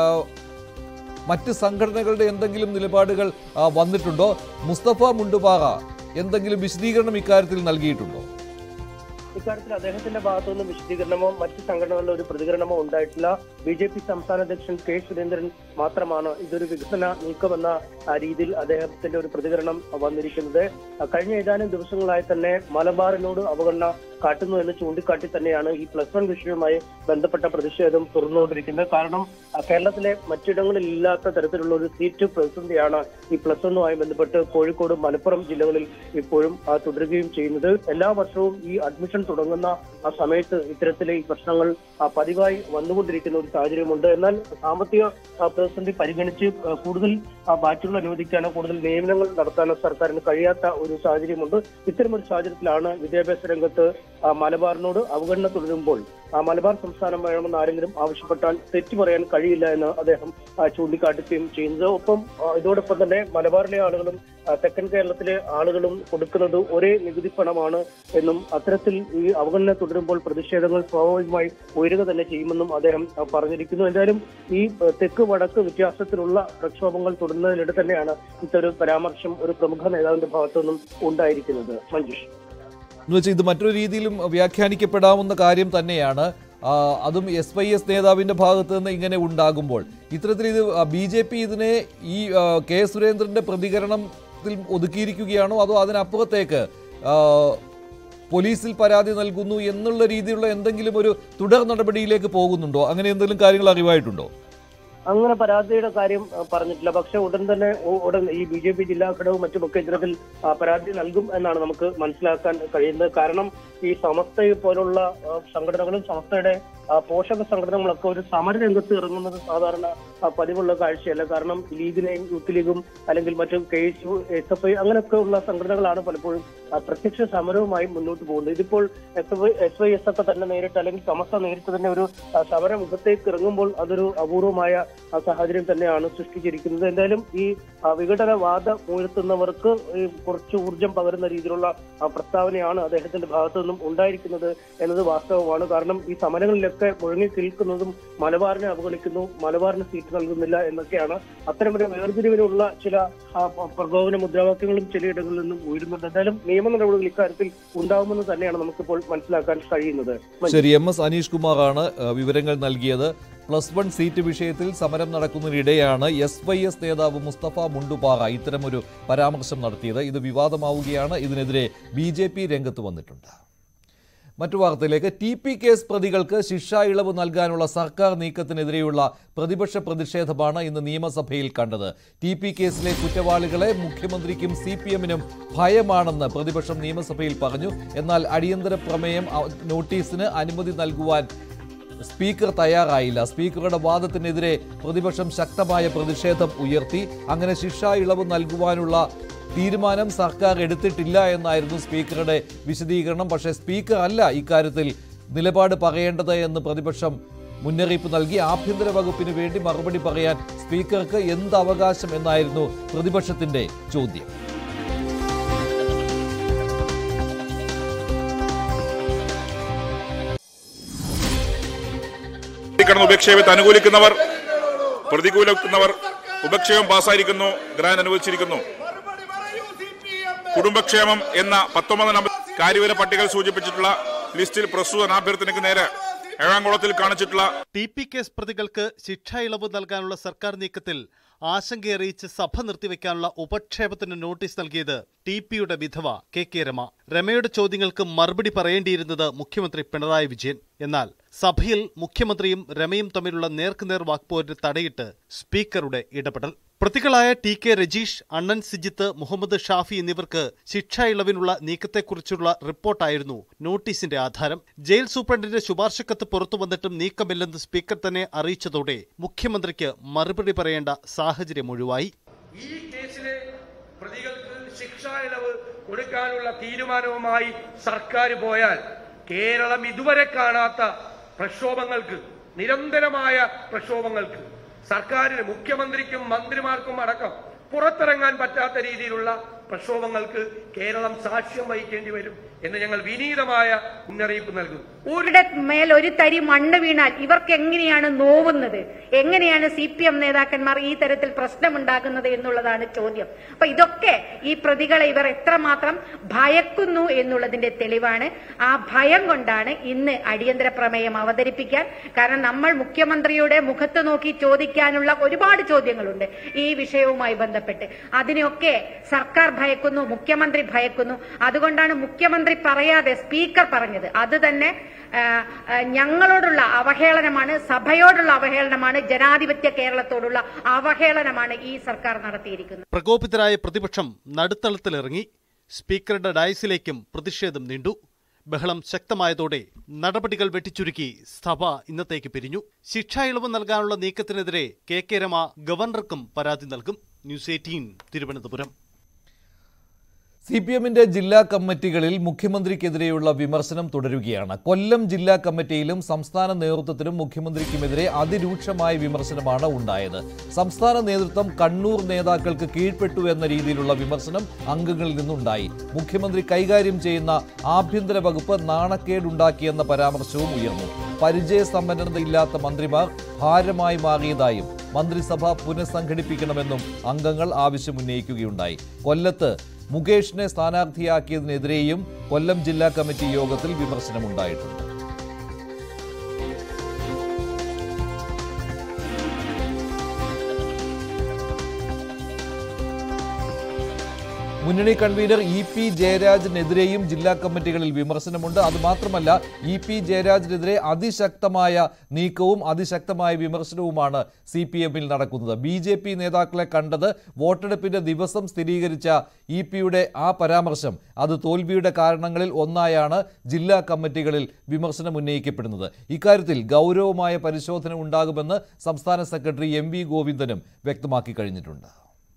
മറ്റ് സംഘടനകളുടെ എന്തെങ്കിലും നിലപാടുകൾ ആ, വന്നിട്ടുണ്ടോ മുസ്തഫ മുണ്ടുപാറ എന്തെങ്കിലും വിശദീകരണം ഇക്കാര്യത്തിൽ നൽകിയിട്ടുണ്ടോ ഇക്കാര്യത്തിൽ അദ്ദേഹത്തിന്റെ ഭാഗത്തുനിന്ന് വിശദീകരണമോ മറ്റ് സംഘടനകളുടെ ഒരു പ്രതികരണമോ ഉണ്ടായിട്ടില്ല ബി ജെ പി സംസ്ഥാന അധ്യക്ഷൻ കെ സുരേന്ദ്രൻ മാത്രമാണ് ഇതൊരു വികസന നീക്കമെന്ന ആ, രീതിയിൽ അദ്ദേഹത്തിന്റെ ഒരു പ്രതികരണം വന്നിരിക്കുന്നത് ആ, കഴിഞ്ഞ ഏതാനും ദിവസങ്ങളായി തന്നെ മലബാറിനോട് അവഗണന കാട്ടുന്നു എന്ന് ചൂണ്ടിക്കാട്ടി തന്നെയാണ് ഈ പ്ലസ് വൺ വിഷയവുമായി ബന്ധപ്പെട്ട പ്രതിഷേധം തുറന്നുകൊണ്ടിരിക്കുന്നത് കാരണം ആ, കേരളത്തിലെ മറ്റിടങ്ങളിൽ ഇല്ലാത്ത തരത്തിലുള്ള ഒരു സീറ്റ് പ്രതിസന്ധിയാണ് ഈ പ്ലസ് വണ്ണുമായി ബന്ധപ്പെട്ട് കോഴിക്കോട് മലപ്പുറം ജില്ലകളിൽ ഇപ്പോഴും ആ, തുടരുകയും ചെയ്യുന്നത് എല്ലാ വർഷവും ഈ അഡ്മിഷൻ തുടങ്ങുന്ന ആ സമയത്ത് ഇത്തരത്തിലെ ഈ പ്രശ്നങ്ങൾ ആ, പതിവായി വന്നുകൊണ്ടിരിക്കുന്ന ഒരു സാഹചര്യമുണ്ട് എന്നാൽ സാമ്പത്തിക ആ, പ്രതിസന്ധി പരിഗണിച്ച് ആ, കൂടുതൽ ആ, ബാച്ചുകൾ അനുവദിക്കാനോ കൂടുതൽ നിയമനങ്ങൾ നടത്താനോ സർക്കാരിന് കഴിയാത്ത ഒരു സാഹചര്യമുണ്ട് ഇത്തരമൊരു സാഹചര്യത്തിലാണ് വിദ്യാഭ്യാസ രംഗത്ത് ആ, മലബാറിനോട് അവഗണന തുടരുമ്പോൾ ആ, മലബാർ സംസ്ഥാനം വേണമെന്ന് ആരെങ്കിലും ആവശ്യപ്പെട്ടാൽ തെറ്റു പറയാൻ കഴിയില്ല എന്ന് അദ്ദേഹം ആ, ചൂണ്ടിക്കാട്ടുകയും ചെയ്യുന്നത് ഒപ്പം ആ, ഇതോടൊപ്പം തന്നെ മലബാറിലെ ആളുകളും ആ, തെക്കൻ കേരളത്തിലെ ആളുകളും കൊടുക്കുന്നത് ഒരേ നികുതി പണമാണ് എന്നും അത്തരത്തിൽ ഈ അവഗണന തുടരുമ്പോൾ പ്രതിഷേധങ്ങൾ സ്വാഭാവികമായി ഉയരുക തന്നെ ചെയ്യുമെന്നും അദ്ദേഹം ആ, പറഞ്ഞിരിക്കുന്നു എന്തായാലും ഈ ആ, തെക്ക് വടക്ക് വ്യത്യാസത്തിലുള്ള പ്രക്ഷോഭങ്ങൾ തുടരുന്നതിനിടെ തന്നെയാണ് ഇത്തരം പരാമർശം ഒരു പ്രമുഖ നേതാവിന്റെ ഭാഗത്തു നിന്നും ഉണ്ടായിരിക്കുന്നത് മഞ്ജുഷ് എന്ന് വെച്ചാൽ ഇത് മറ്റൊരു രീതിയിലും വ്യാഖ്യാനിക്കപ്പെടാവുന്ന കാര്യം തന്നെയാണ് ആ, അതും എസ് വൈ എസ് നേതാവിന്റെ ഭാഗത്ത് നിന്ന് ഇങ്ങനെ ഉണ്ടാകുമ്പോൾ ഇത്തരത്തിൽ ഇത് ബി ജെ പി ഇതിനെ ഈ ആ, കെ സുരേന്ദ്രന്റെ പ്രതികരണത്തിൽ ഒതുക്കിയിരിക്കുകയാണോ അതോ അതിനപ്പുറത്തേക്ക് ആ, പോലീസിൽ പരാതി നൽകുന്നു എന്നുള്ള രീതിയിലുള്ള എന്തെങ്കിലും ഒരു തുടർ നടപടിയിലേക്ക് പോകുന്നുണ്ടോ അങ്ങനെ എന്തെങ്കിലും കാര്യങ്ങൾ അറിവായിട്ടുണ്ടോ അങ്ങനെ പരാതിയുടെ കാര്യം ആ, പറഞ്ഞിട്ടില്ല പക്ഷെ ഉടൻ തന്നെ ഉ- ഉടൻ ഈ ബി ജെ പി ജില്ലാ ഘടകവും മറ്റുമൊക്കെ ഇത്തരത്തിൽ ആ, പരാതി നൽകും എന്നാണ് നമുക്ക് മനസ്സിലാക്കാൻ കഴിയുന്നത് കാരണം ഈ സമസ്തയെ പോലുള്ള ആ, സംഘടനകളും സമസ്തയുടെ ആ, പോഷക സംഘടനകളൊക്കെ ഒരു സമര രംഗത്ത് ഇറങ്ങുന്നത് സാധാരണ ആ, പതിവുള്ള കാഴ്ചയല്ല കാരണം ലീഗിനെയും യൂത്ത് ലീഗും അല്ലെങ്കിൽ മറ്റും K S U S F I അങ്ങനെയൊക്കെയുള്ള സംഘടനകളാണ് പലപ്പോഴും ആ, പ്രത്യക്ഷ സമരവുമായി മുന്നോട്ട് പോകുന്നത് ഇതിപ്പോൾ S F I S Y S ഒക്കെ തന്നെ നേരിട്ട് അല്ലെങ്കിൽ സമസ്ത നേരിട്ട് തന്നെ ഒരു ആ, സമര മുഖത്തേക്ക് ഇറങ്ങുമ്പോൾ അതൊരു അപൂർവമായ ആ, സാഹചര്യം തന്നെയാണ് സൃഷ്ടിച്ചിരിക്കുന്നത് എന്തായാലും ഈ ആ, വിഘടനവാദം ഉയർത്തുന്നവർക്ക് ഈ കുറച്ച് ഊർജം പകരുന്ന രീതിയിലുള്ള ആ, പ്രസ്താവനയാണ് അദ്ദേഹത്തിന്റെ ഭാഗത്തു നിന്നും ഉണ്ടായിരിക്കുന്നത് എന്നത് വാസ്തവമാണ് കാരണം ഈ സമരങ്ങളിലൊക്കെ മുഴങ്ങി കേൾക്കുന്നതും മലബാറിനെ അവഗണിക്കുന്നു മലബാറിന് സീറ്റ് നൽകുന്നില്ല എന്നൊക്കെയാണ് അത്തരമൊരു വേർതിരിവിനുള്ള ചില ആ, പ- പ്രകോപന മുദ്രാവാക്യങ്ങളും ചിലയിടങ്ങളിൽ നിന്നും ഉയരുന്നുണ്ട് എന്തായാലും നിയമ നടപടികൾ ഇക്കാര്യത്തിൽ ഉണ്ടാവുമെന്ന് തന്നെയാണ് നമുക്കിപ്പോൾ മനസ്സിലാക്കാൻ കഴിയുന്നത് ശരി എം എസ് അനീഷ് കുമാറാണ് ആ, വിവരങ്ങൾ നൽകിയത് പ്ലസ് വൺ സീറ്റ് വിഷയത്തിൽ സമരം നടക്കുന്നതിനിടെയാണ് എസ് വൈ എസ് നേതാവ് മുസ്തഫ മുണ്ടുപാറ ഇത്തരമൊരു പരാമർശം നടത്തിയത് ഇത് വിവാദമാവുകയാണ് ഇതിനെതിരെ ബി ജെ പി രംഗത്ത് വന്നിട്ടുണ്ട് മറ്റു വാർത്തയിലേക്ക് ടി പി കേസ് പ്രതികൾക്ക് ശിക്ഷാ ഇളവ് നൽകാനുള്ള സർക്കാർ നീക്കത്തിനെതിരെയുള്ള പ്രതിപക്ഷ പ്രതിഷേധമാണ് ഇന്ന് നിയമസഭയിൽ കണ്ടത് ടി പി കേസിലെ കുറ്റവാളികളെ മുഖ്യമന്ത്രിക്കും സി പി എമ്മിനും ഭയമാണെന്ന് പ്രതിപക്ഷം നിയമസഭയിൽ പറഞ്ഞു എന്നാൽ അടിയന്തര പ്രമേയം അ- നോട്ടീസിന് അനുമതി നൽകുവാൻ സ്പീക്കർ തയ്യാറായില്ല സ്പീക്കറുടെ വാദത്തിനെതിരെ പ്രതിപക്ഷം ശക്തമായ പ്രതിഷേധം ഉയർത്തി അങ്ങനെ ശിക്ഷാ ഇളവ് നൽകുവാനുള്ള തീരുമാനം സർക്കാർ എടുത്തിട്ടില്ല എന്നായിരുന്നു സ്പീക്കറുടെ വിശദീകരണം പക്ഷേ സ്പീക്കർ അല്ല ഇക്കാര്യത്തിൽ നിലപാട് പറയേണ്ടത് എന്ന് പ്രതിപക്ഷം മുന്നറിയിപ്പ് നൽകി ആഭ്യന്തര വകുപ്പിന് വേണ്ടി മറുപടി പറയാൻ സ്പീക്കർക്ക് എന്ത് അവകാശം എന്നായിരുന്നു പ്രതിപക്ഷത്തിന്റെ ചോദ്യം കിടന്ന് ഉപക്ഷേപത്തെ അനുകൂലിക്കുന്നവർ പ്രതികൂലിക്കുന്നവർ ഉപക്ഷേപം പാസ്സായിരിക്കുന്നു ഗ്രാൻഡ് അനുവദിച്ചിരിക്കുന്നു കുടുംബക്ഷേമം എന്ന പത്തൊമ്പത് നമ്പർ കാര്യവര പട്ടികയിൽ സൂചിപ്പിച്ചിട്ടുള്ള ലിസ്റ്റിൽ പ്രസ്തുത അഭ്യർത്ഥനയ്ക്ക് നേരെ ഏഴാംകുളത്തിൽ കാണിച്ചിട്ടുള്ള ടി പി കേസ് പ്രതികൾക്ക് ശിക്ഷാ ഇളവ് നൽകാനുള്ള സർക്കാർ നീക്കത്തിൽ ആശങ്കയറിയിച്ച് സഭ നിർത്തിവെക്കാനുള്ള ഉപക്ഷേപത്തിന് നോട്ടീസ് നൽകിയത് ടി പിയുടെ വിധവ കെ കെ രമ രമയുടെ ചോദ്യങ്ങൾക്ക് മറുപടി പറയേണ്ടിയിരുന്നത് മുഖ്യമന്ത്രി പിണറായി വിജയൻ എന്നാൽ സഭയിൽ മുഖ്യമന്ത്രിയും രമയും തമ്മിലുള്ള നേർക്കുനേർ വാക്പോരിന് തടയിട്ട് സ്പീക്കറുടെ ഇടപെടൽ പ്രതികളായ ടി കെ രജീഷ് അണ്ണൻ സിജിത്ത് മുഹമ്മദ് ഷാഫി എന്നിവർക്ക് ശിക്ഷാ ഇളവിനുള്ള നീക്കത്തെക്കുറിച്ചുള്ള റിപ്പോർട്ടായിരുന്നു നോട്ടീസിന്റെ ആധാരം ജയിൽ സൂപ്രണ്ടിന്റെ ശുപാർശക്കത്ത് പുറത്തു വന്നിട്ടും നീക്കമില്ലെന്ന് സ്പീക്കർ തന്നെ അറിയിച്ചതോടെ മുഖ്യമന്ത്രിക്ക് മറുപടി പറയേണ്ട സാഹചര്യം ഒഴിവായി ഈ കേസിലെ പ്രതികൾക്ക് ശിക്ഷാ ഇളവ് കൊടുക്കാനുള്ള തീരുമാനവുമായി സർക്കാർ പോയാൽ കേരളം ഇതുവരെ കാണാത്ത പ്രക്ഷോഭങ്ങൾക്ക് നിരന്തരമായ പ്രക്ഷോഭങ്ങൾക്ക് സർക്കാരിന് മുഖ്യമന്ത്രിക്കും മന്ത്രിമാർക്കും അടക്കം പുറത്തിറങ്ങാൻ പറ്റാത്ത രീതിയിലുള്ള പ്രക്ഷോഭങ്ങൾക്ക് കേരളം സാക്ഷ്യം വഹിക്കേണ്ടി വരും എന്ന് ഞങ്ങൾ വിനീതമായ മുന്നറിയിപ്പ് നൽകുന്നു ഊരുടെ മേൽ ഒരു തരി മണ്ണ് വീണാൽ ഇവർക്ക് എങ്ങനെയാണ് നോവുന്നത് എങ്ങനെയാണ് സി പി എം നേതാക്കന്മാർ ഈ തരത്തിൽ പ്രശ്നമുണ്ടാക്കുന്നത് എന്നുള്ളതാണ് ചോദ്യം അപ്പൊ ഇതൊക്കെ ഈ പ്രതികളെ ഇവർ എത്രമാത്രം ഭയക്കുന്നു എന്നുള്ളതിന്റെ തെളിവാണ് ആ ഭയം കൊണ്ടാണ് ഇന്ന് അടിയന്തര പ്രമേയം അവതരിപ്പിക്കാൻ കാരണം നമ്മൾ മുഖ്യമന്ത്രിയുടെ മുഖത്ത് നോക്കി ചോദിക്കാനുള്ള ഒരുപാട് ചോദ്യങ്ങളുണ്ട് ഈ വിഷയവുമായി ബന്ധപ്പെട്ട് അതിനെയൊക്കെ സർക്കാർ ഭയക്കുന്നു മുഖ്യമന്ത്രി ഭയക്കുന്നു അതുകൊണ്ടാണ് മുഖ്യമന്ത്രി പറയാതെ സ്പീക്കർ പറഞ്ഞത് അത് തന്നെ ആ, ആ, ഞങ്ങളോടുള്ള അവഹേളനമാണ് സഭയോടുള്ള അവഹേളനമാണ് ജനാധിപത്യ കേരളത്തോടുള്ള അവഹേളനമാണ് ഈ സർക്കാർ നടത്തിയിരിക്കുന്നത് പ്രകോപിതരായ പ്രതിപക്ഷം നടുത്തളത്തിലിറങ്ങി സ്പീക്കറുടെ ഡയസിലേക്കും പ്രതിഷേധം നീണ്ടു ബഹളം ശക്തമായതോടെ നടപടികൾ വെട്ടിച്ചുരുക്കി സഭ ഇന്നത്തേക്ക് പിരിഞ്ഞു ശിക്ഷാ ഇളവ് നൽകാനുള്ള നീക്കത്തിനെതിരെ കെ കെ രമ ഗവർണർക്കും പരാതി നൽകും news eighteen Thiruvananthapuram C P എമ്മിന്റെ ജില്ലാ കമ്മിറ്റികളിൽ മുഖ്യമന്ത്രിക്കെതിരെയുള്ള വിമർശനം തുടരുകയാണ് കൊല്ലം ജില്ലാ കമ്മിറ്റിയിലും സംസ്ഥാന നേതൃത്വത്തിനും മുഖ്യമന്ത്രിക്കുമെതിരെ അതിരൂക്ഷമായ വിമർശനമാണ് ഉണ്ടായത് സംസ്ഥാന നേതൃത്വം കണ്ണൂർ നേതാക്കൾക്ക് കീഴ്പ്പെട്ടു എന്ന രീതിയിലുള്ള വിമർശനം അംഗങ്ങളിൽ നിന്നുണ്ടായി മുഖ്യമന്ത്രി കൈകാര്യം ചെയ്യുന്ന ആഭ്യന്തര വകുപ്പ് നാണക്കേടുണ്ടാക്കിയെന്ന പരാമർശവും ഉയർന്നു പരിചയസമ്പന്നതയില്ലാത്ത മന്ത്രിമാർ ഭാരമായി മാറിയതായും മന്ത്രിസഭ പുനഃസംഘടിപ്പിക്കണമെന്നും അംഗങ്ങൾ ആവശ്യമുന്നയിക്കുകയുണ്ടായി കൊല്ലത്ത് മുകേഷിനെ സ്ഥാനാർത്ഥിയാക്കിയതിനെതിരെയും കൊല്ലം ജില്ലാ കമ്മിറ്റി യോഗത്തിൽ വിമർശനമുണ്ടായിട്ടുണ്ട് മുന്നണി കൺവീനർ ഇ പി ജയരാജനെതിരെയും ജില്ലാ കമ്മിറ്റികളിൽ വിമർശനമുണ്ട് അതുമാത്രമല്ല ഇ പി ജയരാജനെതിരെ അതിശക്തമായ നീക്കവും അതിശക്തമായ വിമർശനവുമാണ് സി പി എമ്മിൽ നടക്കുന്നത് ബി ജെ പി നേതാക്കളെ കണ്ടത് വോട്ടെടുപ്പിന്റെ ദിവസം സ്ഥിരീകരിച്ച ഇ പിയുടെ ആ പരാമർശം അത് തോൽവിയുടെ കാരണങ്ങളിൽ ഒന്നായാണ് ജില്ലാ കമ്മിറ്റികളിൽ വിമർശനം ഉന്നയിക്കപ്പെടുന്നത് ഇക്കാര്യത്തിൽ ഗൗരവമായ പരിശോധന ഉണ്ടാകുമെന്ന് സംസ്ഥാന സെക്രട്ടറി എം വി ഗോവിന്ദനും വ്യക്തമാക്കി കഴിഞ്ഞിട്ടുണ്ട്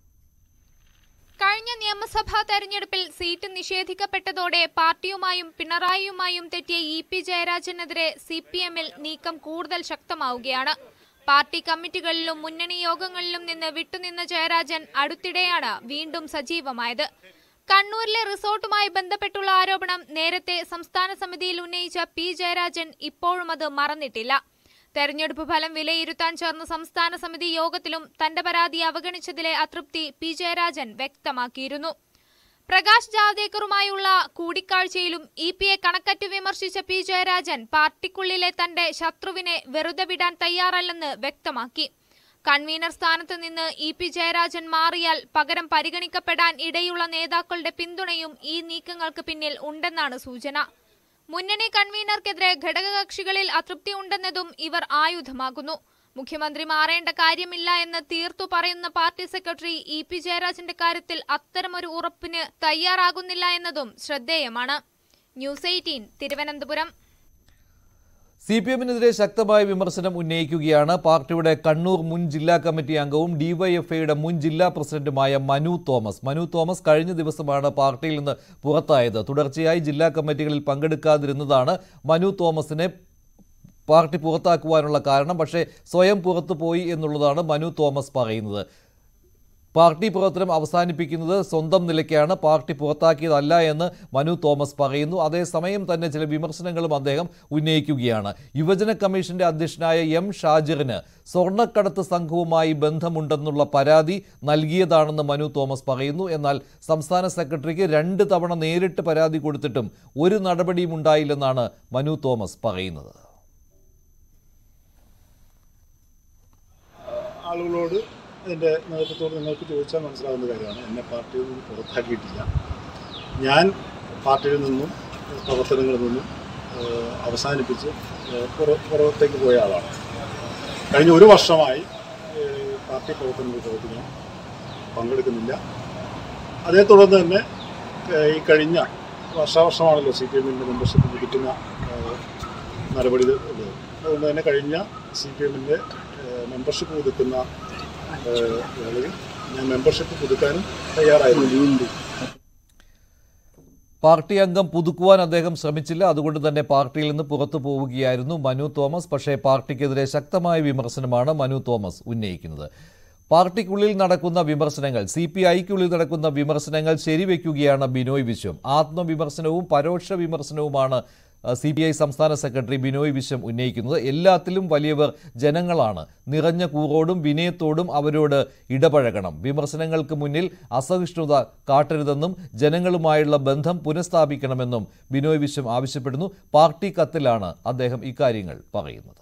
കഴിഞ്ഞ നിയമസഭാ തെരഞ്ഞെടുപ്പിൽ സീറ്റ് നിഷേധിക്കപ്പെട്ടതോടെ പാർട്ടിയുമായും പിണറായിയുമായും തെറ്റിയ ഇ പി ജയരാജനെതിരെ സി പി എമ്മിൽ നീക്കം കൂടുതൽ ശക്തമാവുകയാണ് പാർട്ടി കമ്മിറ്റികളിലും മുന്നണി യോഗങ്ങളിലും നിന്ന് വിട്ടുനിന്ന ജയരാജൻ അടുത്തിടെയാണ് വീണ്ടും സജീവമായത് കണ്ണൂരിലെ റിസോർട്ടുമായി ബന്ധപ്പെട്ടുള്ള ആരോപണം നേരത്തെ സംസ്ഥാന സമിതിയിൽ ഉന്നയിച്ച പി ജയരാജൻ ഇപ്പോഴും അത് മറന്നിട്ടില്ല തെരഞ്ഞെടുപ്പ് ഫലം വിലയിരുത്താൻ ചേർന്ന സംസ്ഥാന സമിതി യോഗത്തിലും തന്റെ പരാതി അവഗണിച്ചതിലെ അതൃപ്തി പി ജയരാജൻ വ്യക്തമാക്കിയിരുന്നു പ്രകാശ് ജാവ്ദേക്കറുമായുള്ള കൂടിക്കാഴ്ചയിലും ഇ പിയെ കണക്കറ്റ് വിമർശിച്ച പി ജയരാജൻ പാർട്ടിക്കുള്ളിലെ തന്റെ ശത്രുവിനെ വെറുതെ വിടാൻ തയ്യാറല്ലെന്ന് വ്യക്തമാക്കി കൺവീനർ സ്ഥാനത്ത് നിന്ന് ഇ പി ജയരാജൻ മാറിയാൽ പകരം പരിഗണിക്കപ്പെടാൻ ഇടയുള്ള നേതാക്കളുടെ പിന്തുണയും ഈ നീക്കങ്ങൾക്ക് പിന്നിൽ ഉണ്ടെന്നാണ് സൂചന മുന്നണി കൺവീനർക്കെതിരെ ഘടകകക്ഷികളിൽ അതൃപ്തി ഉണ്ടെന്നതും ഇവർ ആയുധമാകുന്നു മുഖ്യമന്ത്രി മാറേണ്ട കാര്യമില്ല എന്ന് തീർത്തു പറയുന്ന പാർട്ടി സെക്രട്ടറി ഇ പി ജയരാജന്റെ കാര്യത്തിൽ അത്തരമൊരു ഉറപ്പിന് തയ്യാറാകുന്നില്ല എന്നതും ശ്രദ്ധേയമാണ് news eighteen Thiruvananthapuram C P എമ്മിനെതിരെ ശക്തമായ വിമർശനം ഉന്നയിക്കുകയാണ് പാർട്ടിയുടെ കണ്ണൂർ മുൻ ജില്ലാ കമ്മിറ്റി അംഗവും ഡിവൈഎഫ്ഐയുടെ മുൻ ജില്ലാ പ്രസിഡന്റുമായ മനു തോമസ് മനു തോമസ് കഴിഞ്ഞ ദിവസമാണ് പാർട്ടിയിൽ നിന്ന് പുറത്തായത് തുടർച്ചയായി ജില്ലാ കമ്മിറ്റികളിൽ പങ്കെടുക്കാതിരുന്നതാണ് മനു തോമസിനെ പാർട്ടി പുറത്താക്കുവാനുള്ള കാരണം പക്ഷേ സ്വയം പുറത്തു പോയി എന്നുള്ളതാണ് മനു തോമസ് പറയുന്നത് പാർട്ടി പ്രവർത്തനം അവസാനിപ്പിക്കുന്നത് സ്വന്തം നിലയ്ക്കാണ് പാർട്ടി പുറത്താക്കിയതല്ല എന്ന് മനു തോമസ് പറയുന്നു അതേസമയം തന്നെ ചില വിമർശനങ്ങളും അദ്ദേഹം ഉന്നയിക്കുകയാണ് യുവജന കമ്മീഷന്റെ അധ്യക്ഷനായ എം ഷാജിറിന് സ്വർണ്ണക്കടത്ത് സംഘവുമായി ബന്ധമുണ്ടെന്നുള്ള പരാതി നൽകിയതാണെന്ന് മനു തോമസ് പറയുന്നു എന്നാൽ സംസ്ഥാന സെക്രട്ടറിക്ക് രണ്ട് തവണ നേരിട്ട് പരാതി കൊടുത്തിട്ടും ഒരു നടപടിയും ഉണ്ടായില്ലെന്നാണ് മനു തോമസ് പറയുന്നത് ആളുകളോട് എൻ്റെ നേതൃത്വത്തോട് നിങ്ങൾക്ക് ചോദിച്ചാൽ മനസ്സിലാവുന്ന കാര്യമാണ് എന്നെ പാർട്ടിയിൽ നിന്ന് പുറത്താക്കിയിട്ടില്ല ഞാൻ പാർട്ടിയിൽ നിന്നും പ്രവർത്തനങ്ങളിൽ നിന്നും ഏഹ്, അവസാനിപ്പിച്ച് ഏഹ്, പുറ- പുറത്തേക്ക് പോയ ആളാണ് കഴിഞ്ഞ ഒരു വർഷമായി ഏഹ്, പാർട്ടി പ്രവർത്തനങ്ങളിൽ പ്രവർത്തിക്കണം പങ്കെടുക്കുന്നില്ല അതേ തുടർന്ന് തന്നെ ഏഹ്, ഈ കഴിഞ്ഞ വർഷാവർഷമാണല്ലോ സി പി എമ്മിൻ്റെ മെമ്പർഷിപ്പ് പുതുക്കുന്ന ഏഹ്, നടപടികൾ ഉള്ളത് അതുകൊണ്ട് തന്നെ കഴിഞ്ഞ സി പി എമ്മിൻ്റെ മെമ്പർഷിപ്പ് പുതുക്കുന്ന ഏഹ്, വേളയിൽ ഞാൻ മെമ്പർഷിപ്പ് പുതുക്കാനും തയ്യാറായിരുന്നു പാർട്ടി അംഗം പുതുക്കുവാൻ അദ്ദേഹം ശ്രമിച്ചില്ല അതുകൊണ്ട് തന്നെ പാർട്ടിയിൽ നിന്ന് പുറത്തു പോവുകയായിരുന്നു മനു തോമസ് പക്ഷേ പാർട്ടിക്കെതിരെ ശക്തമായ വിമർശനമാണ് മനു തോമസ് ഉന്നയിക്കുന്നത് പാർട്ടിക്കുള്ളിൽ നടക്കുന്ന വിമർശനങ്ങൾ സി പി ഐക്കുള്ളിൽ നടക്കുന്ന വിമർശനങ്ങൾ ശരിവെക്കുകയാണ് ബിനോയ് വിശ്വം ആത്മവിമർശനവും പരോക്ഷ വിമർശനവുമാണ് സി പി ഐ സംസ്ഥാന സെക്രട്ടറി ബിനോയ് വിശ്വം ഉന്നയിക്കുന്നത് എല്ലാത്തിലും വലിയവർ ജനങ്ങളാണ് നിറഞ്ഞ കൂറോടും വിനയത്തോടും അവരോട് ഇടപഴകണം വിമർശനങ്ങൾക്ക് മുന്നിൽ അസഹിഷ്ണുത കാട്ടരുതെന്നും ജനങ്ങളുമായുള്ള ബന്ധം പുനഃസ്ഥാപിക്കണമെന്നും ബിനോയ് വിശ്വം ആവശ്യപ്പെടുന്നു പാർട്ടി കത്തിലാണ് അദ്ദേഹം ഇക്കാര്യങ്ങൾ പറയുന്നത്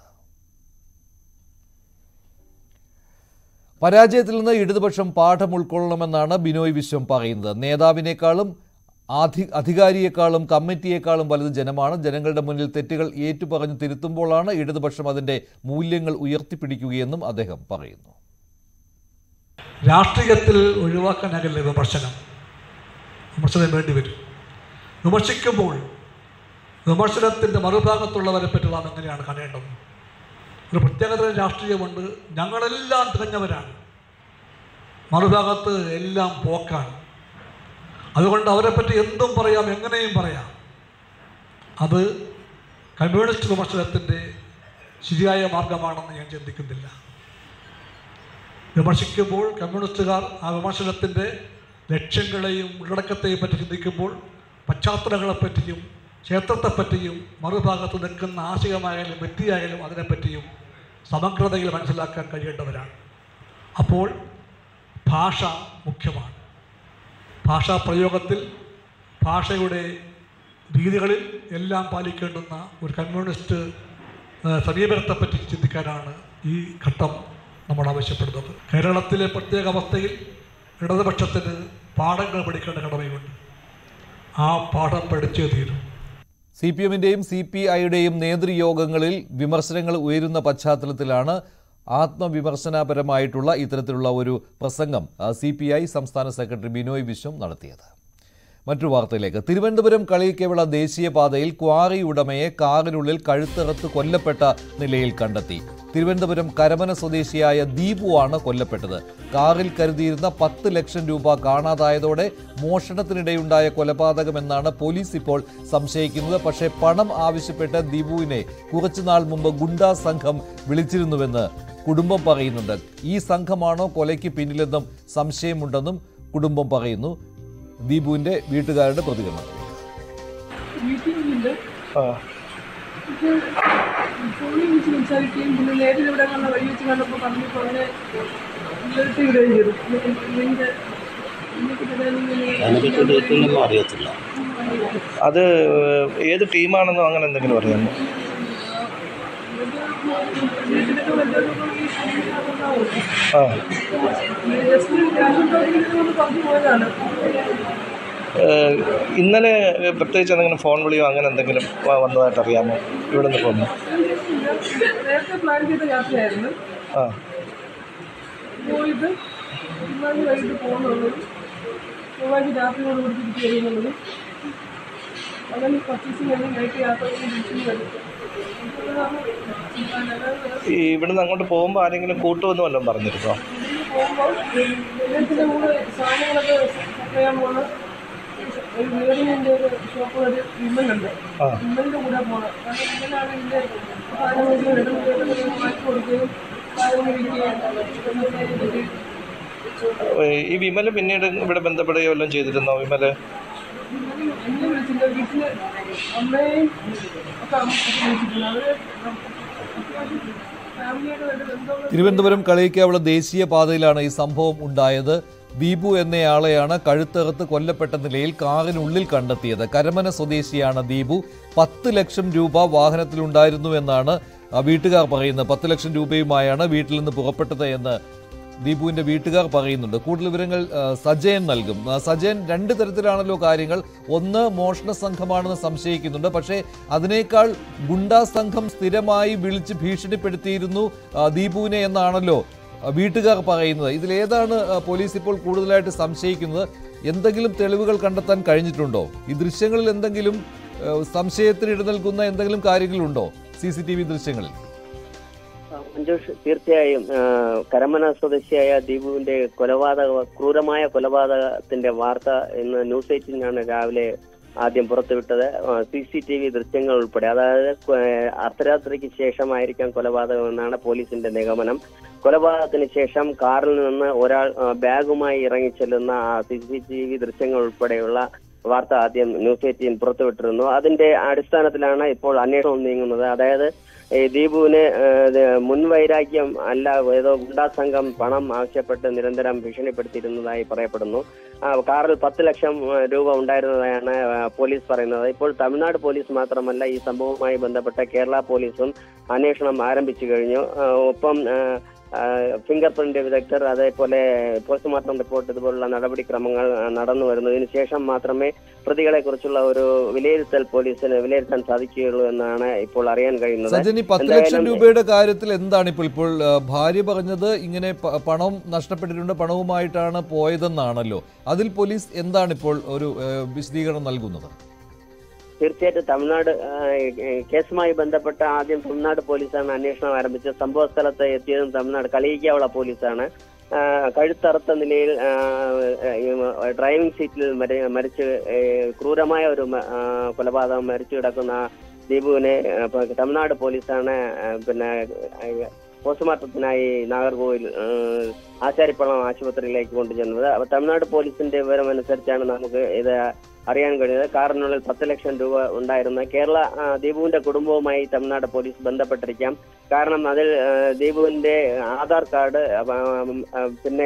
പരാജയത്തിൽ നിന്ന് ഇടതുപക്ഷം പാഠം ഉൾക്കൊള്ളണമെന്നാണ് ബിനോയ് വിശ്വം പറയുന്നത് നേതാവിനേക്കാളും ആധി അധികാരിയെക്കാളും കമ്മിറ്റിയേക്കാളും വലുത് ജനമാണ് ജനങ്ങളുടെ മുന്നിൽ തെറ്റുകൾ ഏറ്റുപറഞ്ഞു തിരുത്തുമ്പോഴാണ് ഇടതുപക്ഷം അതിൻ്റെ മൂല്യങ്ങൾ ഉയർത്തിപ്പിടിക്കുകയെന്നും അദ്ദേഹം പറയുന്നു രാഷ്ട്രീയത്തിൽ ഒഴിവാക്കാനാകില്ല വിമർശനം വിമർശനം വേണ്ടി വരും വിമർശിക്കുമ്പോൾ വിമർശനത്തിൻ്റെ മറുഭാഗത്തുള്ളവരെ പറ്റി നാം എങ്ങനെയാണ് കാണേണ്ടത് ഒരു പ്രത്യേകതരം രാഷ്ട്രീയമുണ്ട് ഞങ്ങളെല്ലാം തികഞ്ഞവരാണ് മറുഭാഗത്ത് എല്ലാം പോക്കാണ് അതുകൊണ്ട് അവരെപ്പറ്റി എന്തും പറയാം എങ്ങനെയും പറയാം അത് കമ്മ്യൂണിസ്റ്റ് വിമർശനത്തിൻ്റെ ശരിയായ മാർഗമാണെന്ന് ഞാൻ ചിന്തിക്കുന്നില്ല വിമർശിക്കുമ്പോൾ കമ്മ്യൂണിസ്റ്റുകാർ ആ വിമർശനത്തിൻ്റെ ലക്ഷ്യങ്ങളെയും ഉള്ളടക്കത്തെയും പറ്റി ചിന്തിക്കുമ്പോൾ പശ്ചാത്തലങ്ങളെപ്പറ്റിയും ക്ഷേത്രത്തെപ്പറ്റിയും മറുഭാഗത്ത് നിൽക്കുന്ന ആശയമായാലും വ്യക്തിയായാലും അതിനെപ്പറ്റിയും സമഗ്രതയിൽ മനസ്സിലാക്കാൻ കഴിയേണ്ടവരാണ് അപ്പോൾ ഭാഷ മുഖ്യമാണ് ഭാഷാപ്രയോഗത്തിൽ ഭാഷയുടെ രീതികളിൽ എല്ലാം പാലിക്കേണ്ടുന്ന ഒരു കമ്മ്യൂണിസ്റ്റ് ആ, സമീപനത്തെപ്പറ്റി ചിന്തിക്കാനാണ് ഈ ഘട്ടം നമ്മൾ ആവശ്യപ്പെടുന്നത് കേരളത്തിലെ പ്രത്യേക അവസ്ഥയിൽ ഇടതുപക്ഷത്തിന് പാഠങ്ങൾ പഠിക്കേണ്ട കടമയുണ്ട് ആ പാഠം പഠിച്ചേ തീരും സി പി എമ്മിൻ്റെയും സി പി ഐയുടെയും നേതൃയോഗങ്ങളിൽ വിമർശനങ്ങൾ ഉയരുന്ന പശ്ചാത്തലത്തിലാണ് ആത്മവിമർശനപരമായിട്ടുള്ള ഇത്തരത്തിലുള്ള ഒരു പ്രസംഗം സി പി ഐ സംസ്ഥാന സെക്രട്ടറി ബിനോയ് വിശ്വം നടത്തിയത് മറ്റു വാർത്തയിലേക്ക് തിരുവനന്തപുരം കളിയിക്കവിള ദേശീയപാതയിൽ ക്വാറി ഉടമയെ കാറിനുള്ളിൽ കഴുത്തറത്ത് കൊല്ലപ്പെട്ട നിലയിൽ കണ്ടെത്തി തിരുവനന്തപുരം കരമന സ്വദേശിയായ ദീപുവാണ് കൊല്ലപ്പെട്ടത് കാറിൽ കരുതിയിരുന്ന പത്ത് ലക്ഷം രൂപ കാണാതായതോടെ മോഷണത്തിനിടെയുണ്ടായ കൊലപാതകമെന്നാണ് പോലീസ് ഇപ്പോൾ സംശയിക്കുന്നത് പക്ഷേ പണം ആവശ്യപ്പെട്ട് ദീപുവിനെ കുറച്ചുനാൾ മുമ്പ് ഗുണ്ടാ സംഘം വിളിച്ചിരുന്നുവെന്ന് കുടുംബം പറയുന്നുണ്ട് ഈ സംഘമാണോ കൊലയ്ക്ക് പിന്നിലെന്നും സംശയമുണ്ടെന്നും കുടുംബം പറയുന്നു ദീപുവിന്റെ വീട്ടുകാരുടെ പ്രതികരണം മീറ്റിംഗിലുണ്ട് ഫോണിൽ വിളിച്ച് സംസാരിക്കുകയും പിന്നെ നേരിൽ ഇവിടെ കണ്ട വഴി വെച്ച് കണ്ടപ്പോൾ പറഞ്ഞപ്പോൾ അങ്ങനെ ഇവിടുത്തെ ഇടുകയും ചെയ്തു ഇതിൻ്റെ അതിനെപ്പറ്റി ഡീറ്റെയിലൊന്നും അറിയത്തില്ല അത് ഏത് ടീമാണെന്നോ അങ്ങനെ എന്തെങ്കിലും അറിയാമോ ആ ജസ്റ്റ് ക്യാഷ് പറഞ്ഞു പോയതാണ് ഏഹ്, ഇന്നലെ പ്രത്യേകിച്ച് എന്തെങ്കിലും ഫോൺ വിളിയോ അങ്ങനെ എന്തെങ്കിലും വ- വന്നതായിട്ട് അറിയാമോ ഇവിടെ നിന്ന് പോന്നു നേരത്തെ പ്ലാൻ ചെയ്ത യാത്രയായിരുന്നു ആ പോയിട്ട് തിങ്കളാഴ്ച വൈകിട്ട് പോകുന്നുള്ളതും ചൊവ്വാഴ്ച രാത്രിയോട് കൂടി തിരിച്ചു വരുന്നുള്ളതും അങ്ങനെ പർച്ചേസിങ് കഴിഞ്ഞ് നൈറ്റ് യാത്ര കഴിഞ്ഞ് തിരിച്ചു വരും ഈ ഇവിടുന്ന് അങ്ങോട്ട് പോകുമ്പോൾ ആരെങ്കിലും കൂട്ടുമെന്ന് വല്ലതും പറഞ്ഞിരുന്നോ പോകുമ്പോൾ ഇദ്ദേഹത്തിൻ്റെ കൂടെ സാധനങ്ങളൊക്കെ സപ്ലൈ ചെയ്യാൻ പോകുന്ന ഒരു വേറിൻ്റെ ഒരു ഷോപ്പ് ഒരു വിമലുണ്ട് ആ. വിമലിൻ്റെ കൂടെ പോകണം കാരണം വിമലാണ് ഇതിൻ്റെ സാധനങ്ങൾ ഇടുന്നത് മാറ്റി കൊടുക്കുകയും സാധനങ്ങൾ വിൽക്കുകയും ഏഹ്, ഈ വിമല് പിന്നീട് ഇവിടെ ബന്ധപ്പെടുകയോ വല്ലതും ചെയ്തിരുന്നോ വിമല് എന്നെ വിളിച്ചില്ല വീട്ടില് അമ്മയും ഒക്കെ അമ്മ വിളിച്ചിട്ടുണ്ട് അവര് അത്യാവശ്യം ഫാമിലിയായിട്ട് വേണ്ട ബന്ധമുള്ള തിരുവനന്തപുരം കളിയിക്കാവുള്ള ദേശീയപാതയിലാണ് ഈ സംഭവം ഉണ്ടായത് ദീപു എന്നയാളെയാണ് കഴുത്തകത്ത് കൊല്ലപ്പെട്ട നിലയിൽ കാറിനുള്ളിൽ കണ്ടെത്തിയത് കരമന സ്വദേശിയാണ് ദീപു പത്ത് ലക്ഷം രൂപ വാഹനത്തിലുണ്ടായിരുന്നു എന്നാണ് ആ വീട്ടുകാർ പറയുന്നത് പത്ത് ലക്ഷം രൂപയുമായാണ് വീട്ടിൽ നിന്ന് പുറപ്പെട്ടത് എന്ന് ദീപുവിന്റെ വീട്ടുകാർ പറയുന്നുണ്ട് കൂടുതൽ വിവരങ്ങൾ ആ, സജയൻ നൽകും ആ, സജയൻ രണ്ട് തരത്തിലാണല്ലോ കാര്യങ്ങൾ ഒന്ന് മോഷണ സംഘമാണെന്ന് സംശയിക്കുന്നുണ്ട് പക്ഷേ അതിനേക്കാൾ ഗുണ്ടാ സംഘം സ്ഥിരമായി വിളിച്ച് ഭീഷണിപ്പെടുത്തിയിരുന്നു ആ, ദീപുവിനെ എന്നാണല്ലോ ആ, വീട്ടുകാർ പറയുന്നത് ഇതിലേതാണ് ആ, പോലീസ് ഇപ്പോൾ കൂടുതലായിട്ട് സംശയിക്കുന്നത് എന്തെങ്കിലും തെളിവുകൾ കണ്ടെത്താൻ കഴിഞ്ഞിട്ടുണ്ടോ ഈ ദൃശ്യങ്ങളിൽ എന്തെങ്കിലും ആ, സംശയത്തിന് ഇട നൽകുന്ന എന്തെങ്കിലും കാര്യങ്ങളുണ്ടോ സി സി ടി വി ദൃശ്യങ്ങളിൽ മഞ്ജുഷ് തീർച്ചയായും ആ, കരമന സ്വദേശിയായ ദീപുവിന്റെ കൊലപാതക ക്രൂരമായ കൊലപാതകത്തിന്റെ വാർത്ത ഇന്ന് ന്യൂസ് എയ്റ്റീനാണ് രാവിലെ ആദ്യം പുറത്തുവിട്ടത് സി സി ടി വി ദൃശ്യങ്ങൾ ഉൾപ്പെടെ അതായത് കൊ- അർദ്ധരാത്രിക്ക് ശേഷമായിരിക്കാം കൊലപാതകം എന്നാണ് പോലീസിന്റെ നിഗമനം കൊലപാതകത്തിന് ശേഷം കാറിൽ നിന്ന് ഒരാൾ ആ, ബാഗുമായി ഇറങ്ങിച്ചെല്ലുന്ന സി സി ടി വി ദൃശ്യങ്ങൾ ഉൾപ്പെടെയുള്ള വാർത്ത ആദ്യം ന്യൂസ് എയ്റ്റീൻ പുറത്തുവിട്ടിരുന്നു അതിന്റെ അടിസ്ഥാനത്തിലാണ് ഇപ്പോൾ അന്വേഷണം നീങ്ങുന്നത് അതായത് ഈ ദീപുവിന് ഏഹ്, ഇത് മുൻവൈരാഗ്യം അല്ല ഏതോ ഗുണ്ടാ സംഘം പണം ആവശ്യപ്പെട്ട് നിരന്തരം ഭീഷണിപ്പെടുത്തിയിരുന്നതായി പറയപ്പെടുന്നു ആ, കാറിൽ പത്ത് ലക്ഷം ഏഹ്, രൂപ ഉണ്ടായിരുന്നതായാണ് ആ, പോലീസ് പറയുന്നത് ഇപ്പോൾ തമിഴ്നാട് പോലീസ് മാത്രമല്ല ഈ സംഭവവുമായി ബന്ധപ്പെട്ട കേരള പോലീസും അന്വേഷണം ആരംഭിച്ചു കഴിഞ്ഞു ആ, ഒപ്പം ഫിംഗർ പ്രിന്റ് വിദഗ്ധർ അതേപോലെ പോസ്റ്റ്മോർട്ടം റിപ്പോർട്ട് ഇതുപോലുള്ള നടപടിക്രമങ്ങൾ ആ, നടന്നു വരുന്നതിന് ശേഷം മാത്രമേ പ്രതികളെ കുറിച്ചുള്ള ഒരു വിലയിരുത്തൽ പോലീസിന് വിലയിരുത്താൻ സാധിക്കുകയുള്ളൂ എന്നാണ് ഇപ്പോൾ അറിയാൻ കഴിയുന്നത് സജനി പത്ത് ലക്ഷം എന്തായാലും രൂപയുടെ കാര്യത്തിൽ എന്താണ് ഇപ്പോൾ ഇപ്പോൾ ആ, ഭാര്യ പറഞ്ഞത് ഇങ്ങനെ പ- പണം നഷ്ടപ്പെട്ടിട്ടുണ്ട് പണവുമായിട്ടാണ് പോയതെന്നാണല്ലോ അതിൽ പോലീസ് എന്താണ് ഇപ്പോൾ ഒരു ആ, വിശദീകരണം നൽകുന്നത് തീർച്ചയായിട്ടും തമിഴ്നാട് ആ, ഏ, കേസുമായി ബന്ധപ്പെട്ട ആദ്യം തമിഴ്നാട് പോലീസാണ് അന്വേഷണം ആരംഭിച്ചത് സംഭവ സ്ഥലത്ത് എത്തിയതും തമിഴ്നാട് കളിയിക്കാവുള്ള പോലീസാണ് ആ, കഴുത്തറുത്ത നിലയിൽ ആ, ഈ ഡ്രൈവിംഗ് സീറ്റിൽ മരി- മരിച്ച് ഏ, ക്രൂരമായ ഒരു മ- ആ, കൊലപാതകം മരിച്ചു കിടക്കുന്ന ദീപുവിനെ ആ, ഇപ്പൊ തമിഴ്നാട് പോലീസാണ് ആ, പിന്നെ ആ, പോസ്റ്റ്മോർട്ടത്തിനായി നാഗർകോവിൽ ആ, ആശാരിപ്പള്ളം ആശുപത്രിയിലേക്ക് കൊണ്ടുചെന്നത് അപ്പൊ തമിഴ്നാട് പോലീസിന്റെ വിവരം അനുസരിച്ചാണ് നമുക്ക് ഇത് അറിയാൻ കഴിഞ്ഞത് കാറിനുള്ളിൽ പത്ത് ലക്ഷം രൂപ ഉണ്ടായിരുന്ന കേരള ആ, ദീപുവിന്റെ കുടുംബവുമായി തമിഴ്നാട് പോലീസ് ബന്ധപ്പെട്ടിരിക്കാം കാരണം അതിൽ ആ, ദീപുവിന്റെ ആധാർ കാർഡ് ആ, ആ, പിന്നെ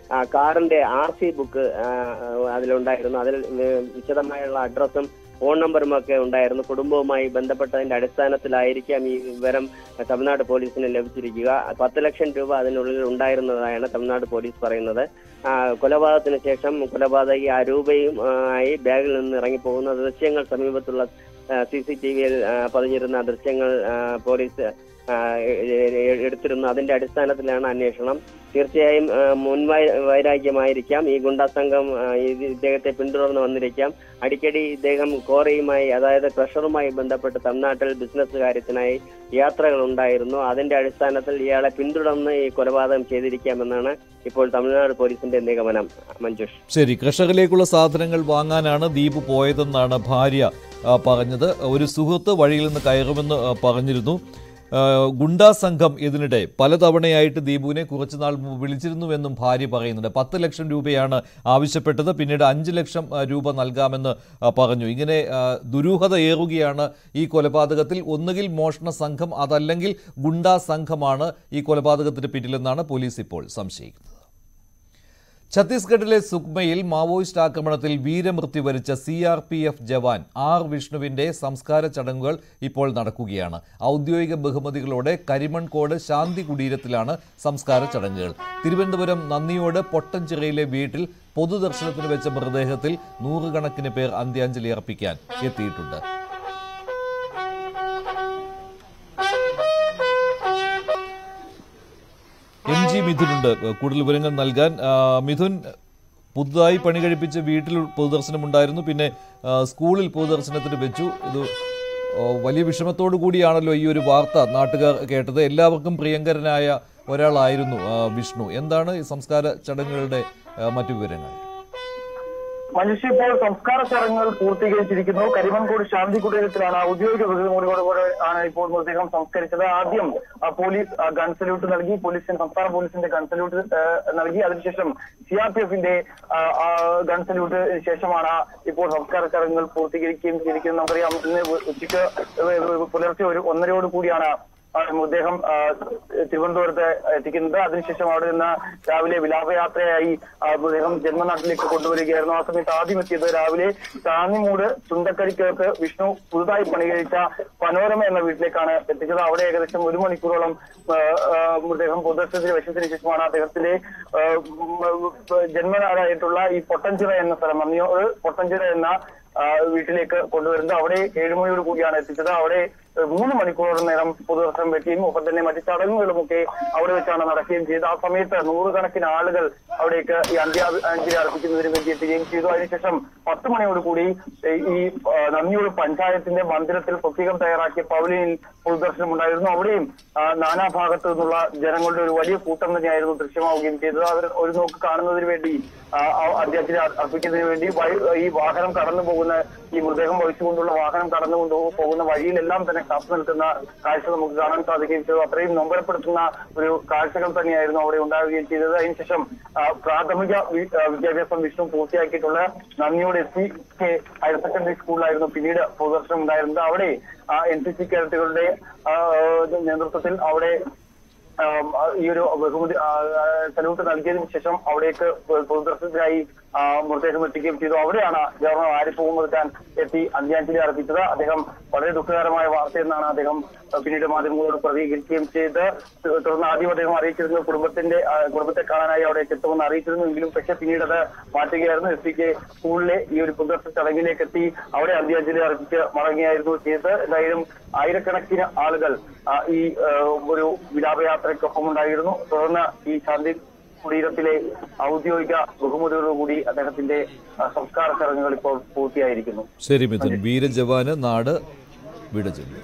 ആ, കാറിന്റെ ആർ സി ബുക്ക് ആ, അതിലുണ്ടായിരുന്നു അതിൽ ഏഹ്, വിശദമായുള്ള അഡ്രസ്സും ഫോൺ നമ്പറും ഒക്കെ ഉണ്ടായിരുന്നു കുടുംബവുമായി ബന്ധപ്പെട്ടതിന്റെ അടിസ്ഥാനത്തിലായിരിക്കാം ഈ വിവരം തമിഴ്നാട് പോലീസിന് ലഭിച്ചിരിക്കുക പത്ത് ലക്ഷം രൂപ അതിനുള്ളിൽ ഉണ്ടായിരുന്നതായാണ് തമിഴ്നാട് പോലീസ് പറയുന്നത് ആ, കൊലപാതകത്തിന് ശേഷം കൊലപാതകി ആ രൂപയും ആ, ആയി ബാഗിൽ നിന്ന് ഇറങ്ങിപ്പോകുന്ന ദൃശ്യങ്ങൾ സമീപത്തുള്ള സി സി ടി വിയിൽ പതിഞ്ഞിരുന്ന ദൃശ്യങ്ങൾ ആ, പോലീസ് ആ, എ- എ- എടുത്തിരുന്നു അതിന്റെ അടിസ്ഥാനത്തിലാണ് അന്വേഷണം തീർച്ചയായും ആ, മുൻ വൈ- വൈരാഗ്യമായിരിക്കാം ഈ ഗുണ്ടാ സംഘം ആ, ഇത് ഇദ്ദേഹത്തെ പിന്തുടർന്ന് വന്നിരിക്കാം അടിക്കടി ഇദ്ദേഹം കോറയുമായി അതായത് ക്രഷറുമായി ബന്ധപ്പെട്ട് തമിഴ്നാട്ടിൽ ബിസിനസ് കാര്യത്തിനായി യാത്രകൾ ഉണ്ടായിരുന്നു അതിന്റെ അടിസ്ഥാനത്തിൽ ഇയാളെ പിന്തുടർന്ന് ഈ കൊലപാതകം ചെയ്തിരിക്കാമെന്നാണ് ഇപ്പോൾ തമിഴ്നാട് പോലീസിന്റെ നിഗമനം മഞ്ജുഷ് ശരി കർഷകരിലേക്കുള്ള സാധനങ്ങൾ വാങ്ങാനാണ് ദീപ് പോയതെന്നാണ് ഭാര്യ ആ, പറഞ്ഞത് ഒരു സുഹൃത്ത് വഴിയിൽ നിന്ന് കയറുമെന്ന് ആ, പറഞ്ഞിരുന്നു ആ, ഗുണ്ടാ സംഘം ഇതിനിടെ പലതവണയായിട്ട് ദീപുവിനെ കുറച്ചുനാൾ മുമ്പ് വിളിച്ചിരുന്നുവെന്നും ഭാര്യ പറയുന്നുണ്ട് പത്ത് ലക്ഷം രൂപയാണ് ആവശ്യപ്പെട്ടത് പിന്നീട് അഞ്ച് ലക്ഷം ആ, രൂപ നൽകാമെന്ന് ആ, പറഞ്ഞു ഇങ്ങനെ ആ, ദുരൂഹത ഏറുകയാണ് ഈ കൊലപാതകത്തിൽ ഒന്നുകിൽ മോഷണ സംഘം അതല്ലെങ്കിൽ ഗുണ്ടാ സംഘമാണ് ഈ കൊലപാതകത്തിന് പിന്നിലെന്നാണ് പോലീസ് ഇപ്പോൾ സംശയിക്കുന്നത് ഛത്തീസ്ഗഡിലെ സുക്മയിൽ മാവോയിസ്റ്റ് ആക്രമണത്തിൽ വീരമൃത്യു വരിച്ച C R P F jawan R വിഷ്ണുവിന്റെ സംസ്കാര ചടങ്ങുകൾ ഇപ്പോൾ നടക്കുകയാണ് ഔദ്യോഗിക ബഹുമതികളോടെ കരിമൺകോട് ശാന്തി കുടീരത്തിലാണ് സംസ്കാര ചടങ്ങുകൾ തിരുവനന്തപുരം നന്ദിയോട് പൊട്ടൻചിറയിലെ വീട്ടിൽ പൊതുദർശനത്തിന് വെച്ച മൃതദേഹത്തിൽ നൂറുകണക്കിന് പേർ അന്ത്യാഞ്ജലി അർപ്പിക്കാൻ എത്തിയിട്ടുണ്ട് എം ജി മിഥുനുണ്ട് കൂടുതൽ വിവരങ്ങൾ നൽകാൻ ആ, മിഥുൻ പുതുതായി പണി കഴിപ്പിച്ച വീട്ടിൽ പൊതുദർശനം ഉണ്ടായിരുന്നു പിന്നെ ആ, സ്കൂളിൽ പൊതുദർശനത്തിന് വെച്ചു ഇത് ഓ, വലിയ വിഷമത്തോടു കൂടിയാണല്ലോ ഈ ഒരു വാർത്ത നാട്ടുകാർ കേട്ടത് എല്ലാവർക്കും പ്രിയങ്കരനായ ഒരാളായിരുന്നു ആ, വിഷ്ണു എന്താണ് ഈ സംസ്കാര ചടങ്ങുകളുടെ ആ, മറ്റു വിവരങ്ങൾ മനുഷ്യ ഇപ്പോൾ സംസ്കാര ചടങ്ങുകൾ പൂർത്തീകരിച്ചിരിക്കുന്നു കരിമൺകോട് ശാന്തി കുടീരത്തിലാണ് ഔദ്യോഗിക ബഹുമതിയോടെ ആണ് ഇപ്പോൾ മൃതദേഹം സംസ്കരിച്ചത് ആദ്യം ആ, പോലീസ് ആ, ഗൺ സല്യൂട്ട് നൽകി പോലീസിന് സംസ്ഥാന പോലീസിന്റെ ഗൺ സല്യൂട്ട് ആ, നൽകി അതിനുശേഷം സി ആർ പി എഫിന്റെ ഗൺ സല്യൂട്ട് ശേഷമാണ് ഇപ്പോൾ സംസ്കാര ചടങ്ങുകൾ പൂർത്തീകരിക്കുകയും ചെയ്തിരിക്കുന്നത് നമുക്കറിയാം ഇന്ന് ഉച്ചയ്ക്ക് പുലർച്ചെ ഒരു ഒന്നരയോട് കൂടിയാണ് ആ, മൃതദേഹം ആ, തിരുവനന്തപുരത്ത് എത്തിക്കുന്നത് അതിനുശേഷം അവിടെ നിന്ന് രാവിലെ വിലാപയാത്രയായി ആ, മൃതദേഹം ജന്മനാട്ടിലേക്ക് കൊണ്ടുവരികയായിരുന്നു ആ സമയത്ത് ആദ്യം എത്തിയത് രാവിലെ ചാന്നിമൂട് ചുണ്ടക്കരിക്കകത്ത് വിഷ്ണു പുതുതായി പണികഴിച്ച പനോരമ എന്ന വീട്ടിലേക്കാണ് എത്തിച്ചത് അവിടെ ഏകദേശം ഒരു മണിക്കൂറോളം ആ, ആ, മൃതദേഹം പൊതുദർശനത്തിന് വെച്ചതിന് ശേഷമാണ് അദ്ദേഹത്തിന്റെ ആ, ഉം, ജന്മനാടായിട്ടുള്ള ഈ പൊട്ടൻചിറ എന്ന സ്ഥലം നന്ദിയോട് പൊട്ടൻചിറ എന്ന ആ, വീട്ടിലേക്ക് കൊണ്ടുവരുന്നത് അവിടെ ഏഴുമണിയോട് കൂടിയാണ് എത്തിച്ചത് അവിടെ ഏഹ്, മൂന്ന് മണിക്കൂറോളം നേരം പൊതുദർശനം വെക്കുകയും ഒപ്പം തന്നെ മറ്റ് ചടങ്ങുകളുമൊക്കെ അവിടെ വെച്ചാണ് നടക്കുകയും ചെയ്തത് ആ സമയത്ത് നൂറുകണക്കിന് ആളുകൾ അവിടേക്ക് ഈ അന്ത്യാഞ്ജലി അർപ്പിക്കുന്നതിന് വേണ്ടി എത്തുകയും ചെയ്തു അതിനുശേഷം പത്ത് മണിയോട് കൂടി ഏഹ്, ഈ ആ, നന്ദിയോട് പഞ്ചായത്തിന്റെ മന്ദിരത്തിൽ പ്രത്യേകം തയ്യാറാക്കിയ പവലിയനിൽ പൊതുദർശനം ഉണ്ടായിരുന്നു അവിടെയും ആ, നാനാഭാഗത്തു നിന്നുള്ള ജനങ്ങളുടെ ഒരു വലിയ കൂട്ടം തന്നെയായിരുന്നു ദൃശ്യമാവുകയും ചെയ്തത് അവർ ഒരു നോക്ക് കാണുന്നതിന് വേണ്ടി ആ, ആ അന്ത്യാഞ്ജലി അർപ്പിക്കുന്നതിന് വേണ്ടി വഴി- ഈ വാഹനം കടന്നു പോകുന്ന ഈ മൃതദേഹം വഹിച്ചുകൊണ്ടുള്ള വാഹനം കടന്നുകൊണ്ട് പോകുന്ന വഴിയിലെല്ലാം തന്നെ കാത്തു നിൽക്കുന്ന കാഴ്ച നമുക്ക് കാണാൻ സാധിക്കുകയും ചെയ്തു അത്രയും നൊമ്പരപ്പെടുത്തുന്ന ഒരു കാഴ്ചകൾ തന്നെയായിരുന്നു അവിടെ ഉണ്ടാവുകയും ചെയ്തത് അതിനുശേഷം ആ, പ്രാഥമിക വി- ആ, വിദ്യാഭ്യാസം വിഷ്ണു പൂർത്തിയാക്കിയിട്ടുള്ള Nandiyode S C K higher secondary സ്കൂളിലായിരുന്നു പിന്നീട് പൊതുദർശനം ഉണ്ടായിരുന്നത് അവിടെ എൻ സി സി കേഡറ്റുകളുടെ ആ, നേതൃത്വത്തിൽ അവിടെ ആം, ആ, ഈ ഒരു ബഹുമതി ആ, ആ, സല്യൂട്ട് നൽകിയതിനു ശേഷം അവിടേക്ക് പൊതുദർശനത്തിനായി ആ, മൃതദേഹം എത്തിക്കുകയും ചെയ്തു അവിടെയാണ് ഗവർണർ ആരിഫ് മുഹമ്മദ് ഖാൻ എത്തി അന്ത്യാഞ്ജലി അർപ്പിച്ചത് അദ്ദേഹം വളരെ ദുഃഖകരമായ വാർത്തയെന്നാണ് അദ്ദേഹം ആ, പിന്നീട് മാധ്യമങ്ങളോട് പ്രതികരിക്കുകയും ചെയ്ത് തു- തുടർന്ന് ആദ്യം അദ്ദേഹം അറിയിച്ചിരുന്നു കുടുംബത്തിന്റെ ആ, കുടുംബത്തെ കാണാനായി അവിടേക്ക് എത്തുമെന്ന് അറിയിച്ചിരുന്നു എങ്കിലും പക്ഷെ പിന്നീട് അത് മാറ്റുകയായിരുന്നു എസ് പിക്ക് സ്കൂളിലെ ഈ ഒരു പൊതുദർശന ചടങ്ങിലേക്ക് എത്തി അവിടെ അന്ത്യാഞ്ജലി അർപ്പിച്ച് മടങ്ങിയായിരുന്നു ചെയ്തത് എന്തായാലും ആയിരക്കണക്കിന് ആളുകൾ ആ, ഈ ആ, ഒരു വിലാപയാത്രയ്ക്കൊപ്പം ഉണ്ടായിരുന്നു തുടർന്ന് ഈ ശാന്തി കുടീരത്തിലെ ഔദ്യോഗിക ബഹുമതിയോടുകൂടി അദ്ദേഹത്തിന്റെ ആ, സംസ്കാര ചടങ്ങുകൾ ഇപ്പോൾ പൂർത്തിയായിരിക്കുന്നു ശരി മിഥുൻ വീരജവാന് നാട് വിട ചൊല്ലി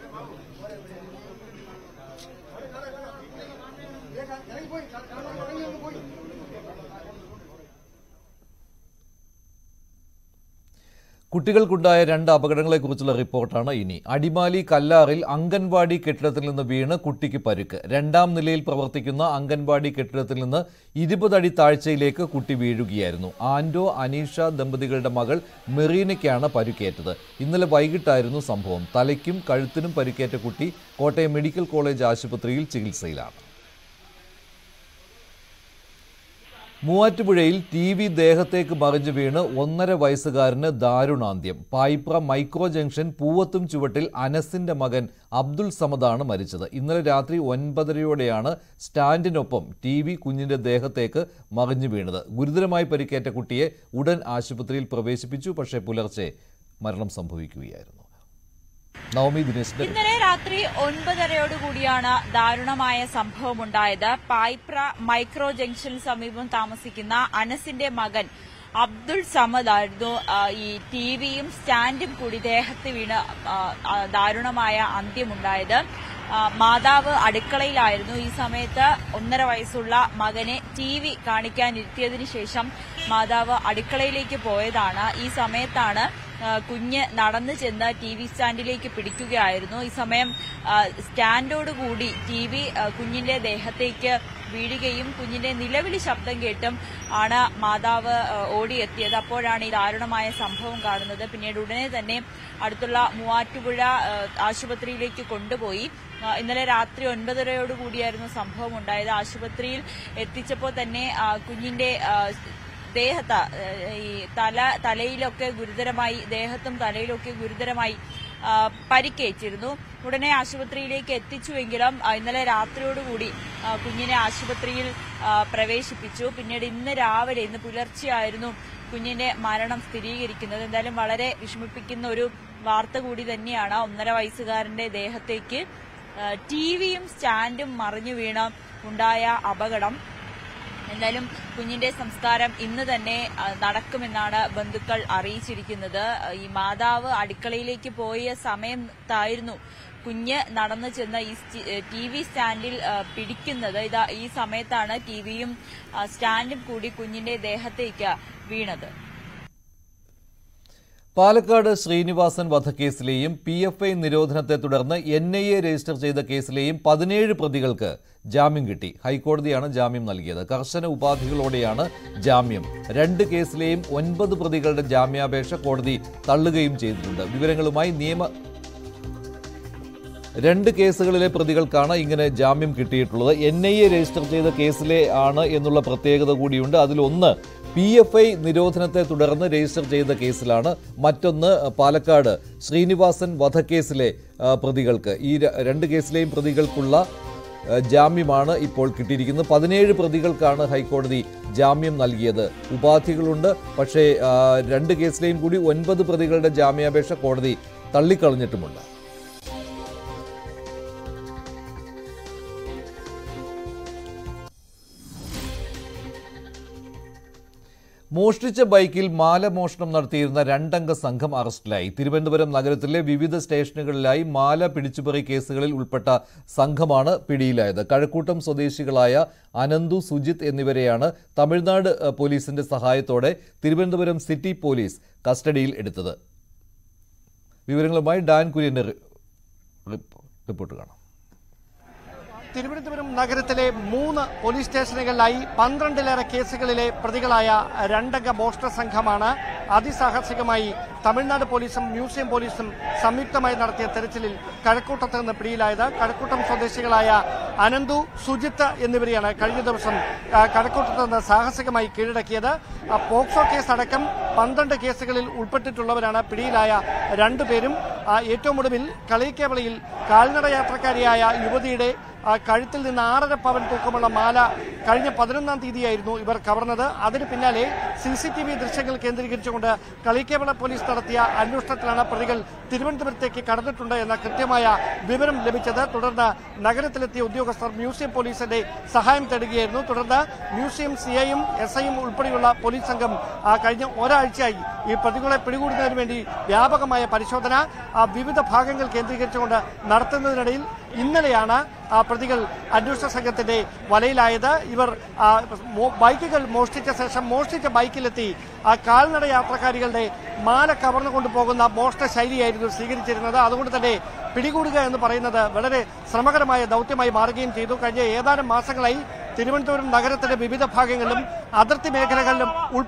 കുട്ടികൾക്കുണ്ടായ രണ്ട് അപകടങ്ങളെക്കുറിച്ചുള്ള റിപ്പോർട്ടാണ് ഇനി അടിമാലി കല്ലാറിൽ അംഗൻവാടി കെട്ടിടത്തിൽ നിന്ന് വീണ് കുട്ടിക്ക് പരുക്ക് രണ്ടാം നിലയിൽ പ്രവർത്തിക്കുന്ന അംഗൻവാടി കെട്ടിടത്തിൽ നിന്ന് ഇരുപതടി താഴ്ചയിലേക്ക് കുട്ടി വീഴുകയായിരുന്നു ആൻഡോ അനീഷ ദമ്പതികളുടെ മകൾ മെറീനയ്ക്കാണ് പരുക്കേറ്റത് ഇന്നലെ വൈകിട്ടായിരുന്നു സംഭവം തലയ്ക്കും കഴുത്തിനും പരുക്കേറ്റ കുട്ടി കോട്ടയം മെഡിക്കൽ കോളേജ് ആശുപത്രിയിൽ ചികിത്സയിലാണ് മൂവാറ്റുപുഴയിൽ ടി വി ദേഹത്തേക്ക് മറിഞ്ഞു വീണ് ഒന്നര വയസ്സുകാരന് ദാരുണാന്ത്യം പായിപ്ര മൈക്രോ ജംഗ്ഷൻ പൂവത്തും ചുവട്ടിൽ അനസിന്റെ മകൻ അബ്ദുൾ സമദാണ് മരിച്ചത് ഇന്നലെ രാത്രി ഒൻപതരയോടെയാണ് സ്റ്റാൻഡിനൊപ്പം ടി വി കുഞ്ഞിന്റെ ദേഹത്തേക്ക് മറിഞ്ഞു വീണത് ഗുരുതരമായി പരിക്കേറ്റ കുട്ടിയെ ഉടൻ ആശുപത്രിയിൽ പ്രവേശിപ്പിച്ചു പക്ഷേ പുലർച്ചെ മരണം സംഭവിക്കുകയായിരുന്നു നവമി ദിനേശിന്റെ ഇന്നലെ രാത്രി ഒൻപതരയോടുകൂടിയാണ് ദാരുണമായ സംഭവമുണ്ടായത് പായ്പ്ര മൈക്രോ ജംഗ്ഷന് സമീപം താമസിക്കുന്ന അനസിന്റെ മകൻ അബ്ദുൾ സമദ് ആയിരുന്നു ആ, ഈ ടിവിയും സ്റ്റാൻഡും കൂടി ദേഹത്ത് വീണ് ആ, ആ, ദാരുണമായ അന്ത്യമുണ്ടായത് ആ, മാതാവ് അടുക്കളയിലായിരുന്നു ഈ സമയത്ത് ഒന്നര വയസ്സുള്ള മകനെ ടി വി കാണിക്കാനിരുത്തിയതിനു ശേഷം മാതാവ് അടുക്കളയിലേക്ക് പോയതാണ് ഈ സമയത്താണ് ആ, കുഞ്ഞ് നടന്നു ചെന്ന് ടി വി സ്റ്റാൻഡിലേക്ക് പിടിക്കുകയായിരുന്നു ഈ സമയം ആ, സ്റ്റാൻഡോടുകൂടി ടി വി കുഞ്ഞിന്റെ ദേഹത്തേക്ക് വീഴുകയും കുഞ്ഞിന്റെ നിലവിളി ശബ്ദം കേട്ടും ആണ് മാതാവ് ആ, ഓടിയെത്തിയത് അപ്പോഴാണ് ഈ ദാരുണമായ സംഭവം കാണുന്നത് പിന്നീട് ഉടനെ തന്നെ അടുത്തുള്ള മൂവാറ്റുപുഴ ആ, ആശുപത്രിയിലേക്ക് കൊണ്ടുപോയി ആ, ഇന്നലെ രാത്രി ഒൻപതരയോടുകൂടിയായിരുന്നു സംഭവം ഉണ്ടായത് ആശുപത്രിയിൽ എത്തിച്ചപ്പോൾ തന്നെ ആ, കുഞ്ഞിന്റെ ആ, ദേഹത്ത് ഏഹ്, ഈ തല തലയിലൊക്കെ ഗുരുതരമായി ദേഹത്തും തലയിലൊക്കെ ഗുരുതരമായി ആ, പരിക്കേറ്റിരുന്നു ഉടനെ ആശുപത്രിയിലേക്ക് എത്തിച്ചുവെങ്കിലും ആ, ഇന്നലെ രാത്രിയോടുകൂടി ആ, കുഞ്ഞിനെ ആശുപത്രിയിൽ ആ, പ്രവേശിപ്പിച്ചു പിന്നീട് ഇന്ന് രാവിലെ ഇന്ന് പുലർച്ചെയായിരുന്നു കുഞ്ഞിന്റെ മരണം സ്ഥിരീകരിക്കുന്നത് എന്തായാലും വളരെ വിഷമിപ്പിക്കുന്ന ഒരു വാർത്ത കൂടി തന്നെയാണ് ഒന്നര വയസ്സുകാരന്റെ ദേഹത്തേക്ക് ടിവിയും സ്റ്റാൻഡും മറിഞ്ഞു വീണ് ഉണ്ടായ അപകടം എന്തായാലും കുഞ്ഞിന്റെ സംസ്കാരം ഇന്ന് തന്നെ ആ, നടക്കുമെന്നാണ് ബന്ധുക്കൾ അറിയിച്ചിരിക്കുന്നത് ആ, ഈ മാതാവ് അടുക്കളയിലേക്ക് പോയ സമയത്തായിരുന്നു കുഞ്ഞ് നടന്നു ചെന്ന ഈ ടി വി സ്റ്റാൻഡിൽ ആ, പിടിക്കുന്നത് ഇതാ ഈ സമയത്താണ് ടിവിയും സ്റ്റാൻഡും കൂടി കുഞ്ഞിന്റെ ദേഹത്തേക്ക് വീണത് പാലക്കാട് ശ്രീനിവാസൻ വധക്കേസിലെയും പി എഫ് ഐ നിരോധനത്തെ തുടർന്ന് എൻ ഐ എ രജിസ്റ്റർ ചെയ്ത കേസിലെയും പതിനേഴ് പ്രതികൾക്ക് ജാമ്യം കിട്ടി ഹൈക്കോടതിയാണ് ജാമ്യം നൽകിയത് കർശന ഉപാധികളോടെയാണ് ജാമ്യം രണ്ട് കേസിലെയും ഒൻപത് പ്രതികളുടെ ജാമ്യാപേക്ഷ കോടതി തള്ളുകയും ചെയ്തിട്ടുണ്ട് വിവരങ്ങളുമായി നിയമ രണ്ട് കേസുകളിലെ പ്രതികൾക്കാണ് ഇങ്ങനെ ജാമ്യം കിട്ടിയിട്ടുള്ളത് എൻ ഐ എ രജിസ്റ്റർ ചെയ്ത കേസിലെ ആണ് എന്നുള്ള പ്രത്യേകത കൂടിയുണ്ട് അതിലൊന്ന് പി എഫ് ഐ നിരോധനത്തെ തുടർന്ന് രജിസ്റ്റർ ചെയ്ത കേസിലാണ് മറ്റൊന്ന് പാലക്കാട് ശ്രീനിവാസൻ വധക്കേസിലെ ആ, പ്രതികൾക്ക് ഈ ര- രണ്ട് കേസിലെയും പ്രതികൾക്കുള്ള ആ, ജാമ്യമാണ് ഇപ്പോൾ കിട്ടിയിരിക്കുന്നത് പതിനേഴ് പ്രതികൾക്കാണ് ഹൈക്കോടതി ജാമ്യം നൽകിയത് ഉപാധികളുണ്ട് പക്ഷേ ആ, രണ്ട് കേസിലെയും കൂടി ഒൻപത് പ്രതികളുടെ ജാമ്യാപേക്ഷ കോടതി തള്ളിക്കളഞ്ഞിട്ടുമുണ്ട് മോഷ്ടിച്ച ബൈക്കിൽ മാല മോഷണം നടത്തിയിരുന്ന രണ്ടംഗ സംഘം അറസ്റ്റിലായി തിരുവനന്തപുരം നഗരത്തിലെ വിവിധ സ്റ്റേഷനുകളിലായി മാല പിടിച്ചുപറി കേസുകളിൽ ഉൾപ്പെട്ട സംഘമാണ് പിടിയിലായത് കഴക്കൂട്ടം സ്വദേശികളായ അനന്തു സുജിത് എന്നിവരെയാണ് തമിഴ്നാട് ഏഹ്, പോലീസിന്റെ സഹായത്തോടെ തിരുവനന്തപുരം സിറ്റി പോലീസ് കസ്റ്റഡിയിൽ എടുത്തത് വിവരങ്ങളുമായി ഡാൻ കുര്യന്റെ റി- റിപ്പോ- റിപ്പോർട്ട് കാണാം തിരുവനന്തപുരം നഗരത്തിലെ മൂന്ന് പോലീസ് സ്റ്റേഷനുകളിലായി പന്ത്രണ്ടിലേറെ കേസുകളിലെ പ്രതികളായ രണ്ടംഗ മോഷണ സംഘമാണ് അതിസാഹസികമായി തമിഴ്നാട് പോലീസും മ്യൂസിയം പോലീസും സംയുക്തമായി നടത്തിയ തെരച്ചിലിൽ കഴക്കൂട്ടത്ത് നിന്ന് പിടിയിലായത് കഴക്കൂട്ടം സ്വദേശികളായ അനന്തു സുജിത്ത് എന്നിവരെയാണ് കഴിഞ്ഞ ദിവസം ആ, കഴക്കൂട്ടത്ത് നിന്ന് സാഹസികമായി കീഴടക്കിയത് ആ, പോക്സോ കേസ് അടക്കം പന്ത്രണ്ട് കേസുകളിൽ ഉൾപ്പെട്ടിട്ടുള്ളവരാണ് പിടിയിലായ രണ്ടുപേരും ആ, ഏറ്റവും ഒടുവിൽ കളിയിക്കേവളിയിൽ കാൽനട യാത്രക്കാരിയായ യുവതിയുടെ ആ, കഴുത്തിൽ നിന്ന് ആറര പവൻ തൂക്കമുള്ള മാല കഴിഞ്ഞ പതിനൊന്നാം തീയതിയായിരുന്നു ഇവർ കവർന്നത് അതിന് പിന്നാലെ സി സി ടി വി ദൃശ്യങ്ങൾ കേന്ദ്രീകരിച്ചുകൊണ്ട് കളിക്കേവള പോലീസ് നടത്തിയ അന്വേഷണത്തിലാണ് പ്രതികൾ തിരുവനന്തപുരത്തേക്ക് കടന്നിട്ടുണ്ട് എന്ന കൃത്യമായ വിവരം ലഭിച്ചത് തുടർന്ന് നഗരത്തിലെത്തിയ ഉദ്യോഗസ്ഥർ മ്യൂസിയം പോലീസിന്റെ സഹായം തേടുകയായിരുന്നു തുടർന്ന് മ്യൂസിയം സി ഐയും എസ് ഐയും ഉൾപ്പെടെയുള്ള പോലീസ് സംഘം ആ, കഴിഞ്ഞ ഒരാഴ്ചയായി ഈ പ്രതികളെ പിടികൂടുന്നതിന് വേണ്ടി വ്യാപകമായ പരിശോധന ആ, വിവിധ ഭാഗങ്ങൾ കേന്ദ്രീകരിച്ചുകൊണ്ട് നടത്തുന്നതിനിടയിൽ ഇന്നലെയാണ് ആ പ്രതികൾ അന്വേഷണ സംഘത്തിന്റെ വലയിലായത് ഇവർ ആ, മോ- ബൈക്കുകൾ മോഷ്ടിച്ച ശേഷം മോഷ്ടിച്ച ബൈക്കിലെത്തി ആ കാൽനട യാത്രക്കാരികളുടെ മാല കവർന്നു കൊണ്ടുപോകുന്ന മോഷണ ശൈലിയായിരുന്നു സ്വീകരിച്ചിരുന്നത് അതുകൊണ്ട് തന്നെ പിടികൂടുക എന്ന് പറയുന്നത് വളരെ ശ്രമകരമായ ദൗത്യമായി മാറുകയും ചെയ്തു കഴിഞ്ഞ ഏതാനും മാസങ്ങളായി തിരുവനന്തപുരം നഗരത്തിന്റെ വിവിധ ഭാഗങ്ങളിലും അതിർത്തി മേഖലകളിലും ഉൾപ്പെടെ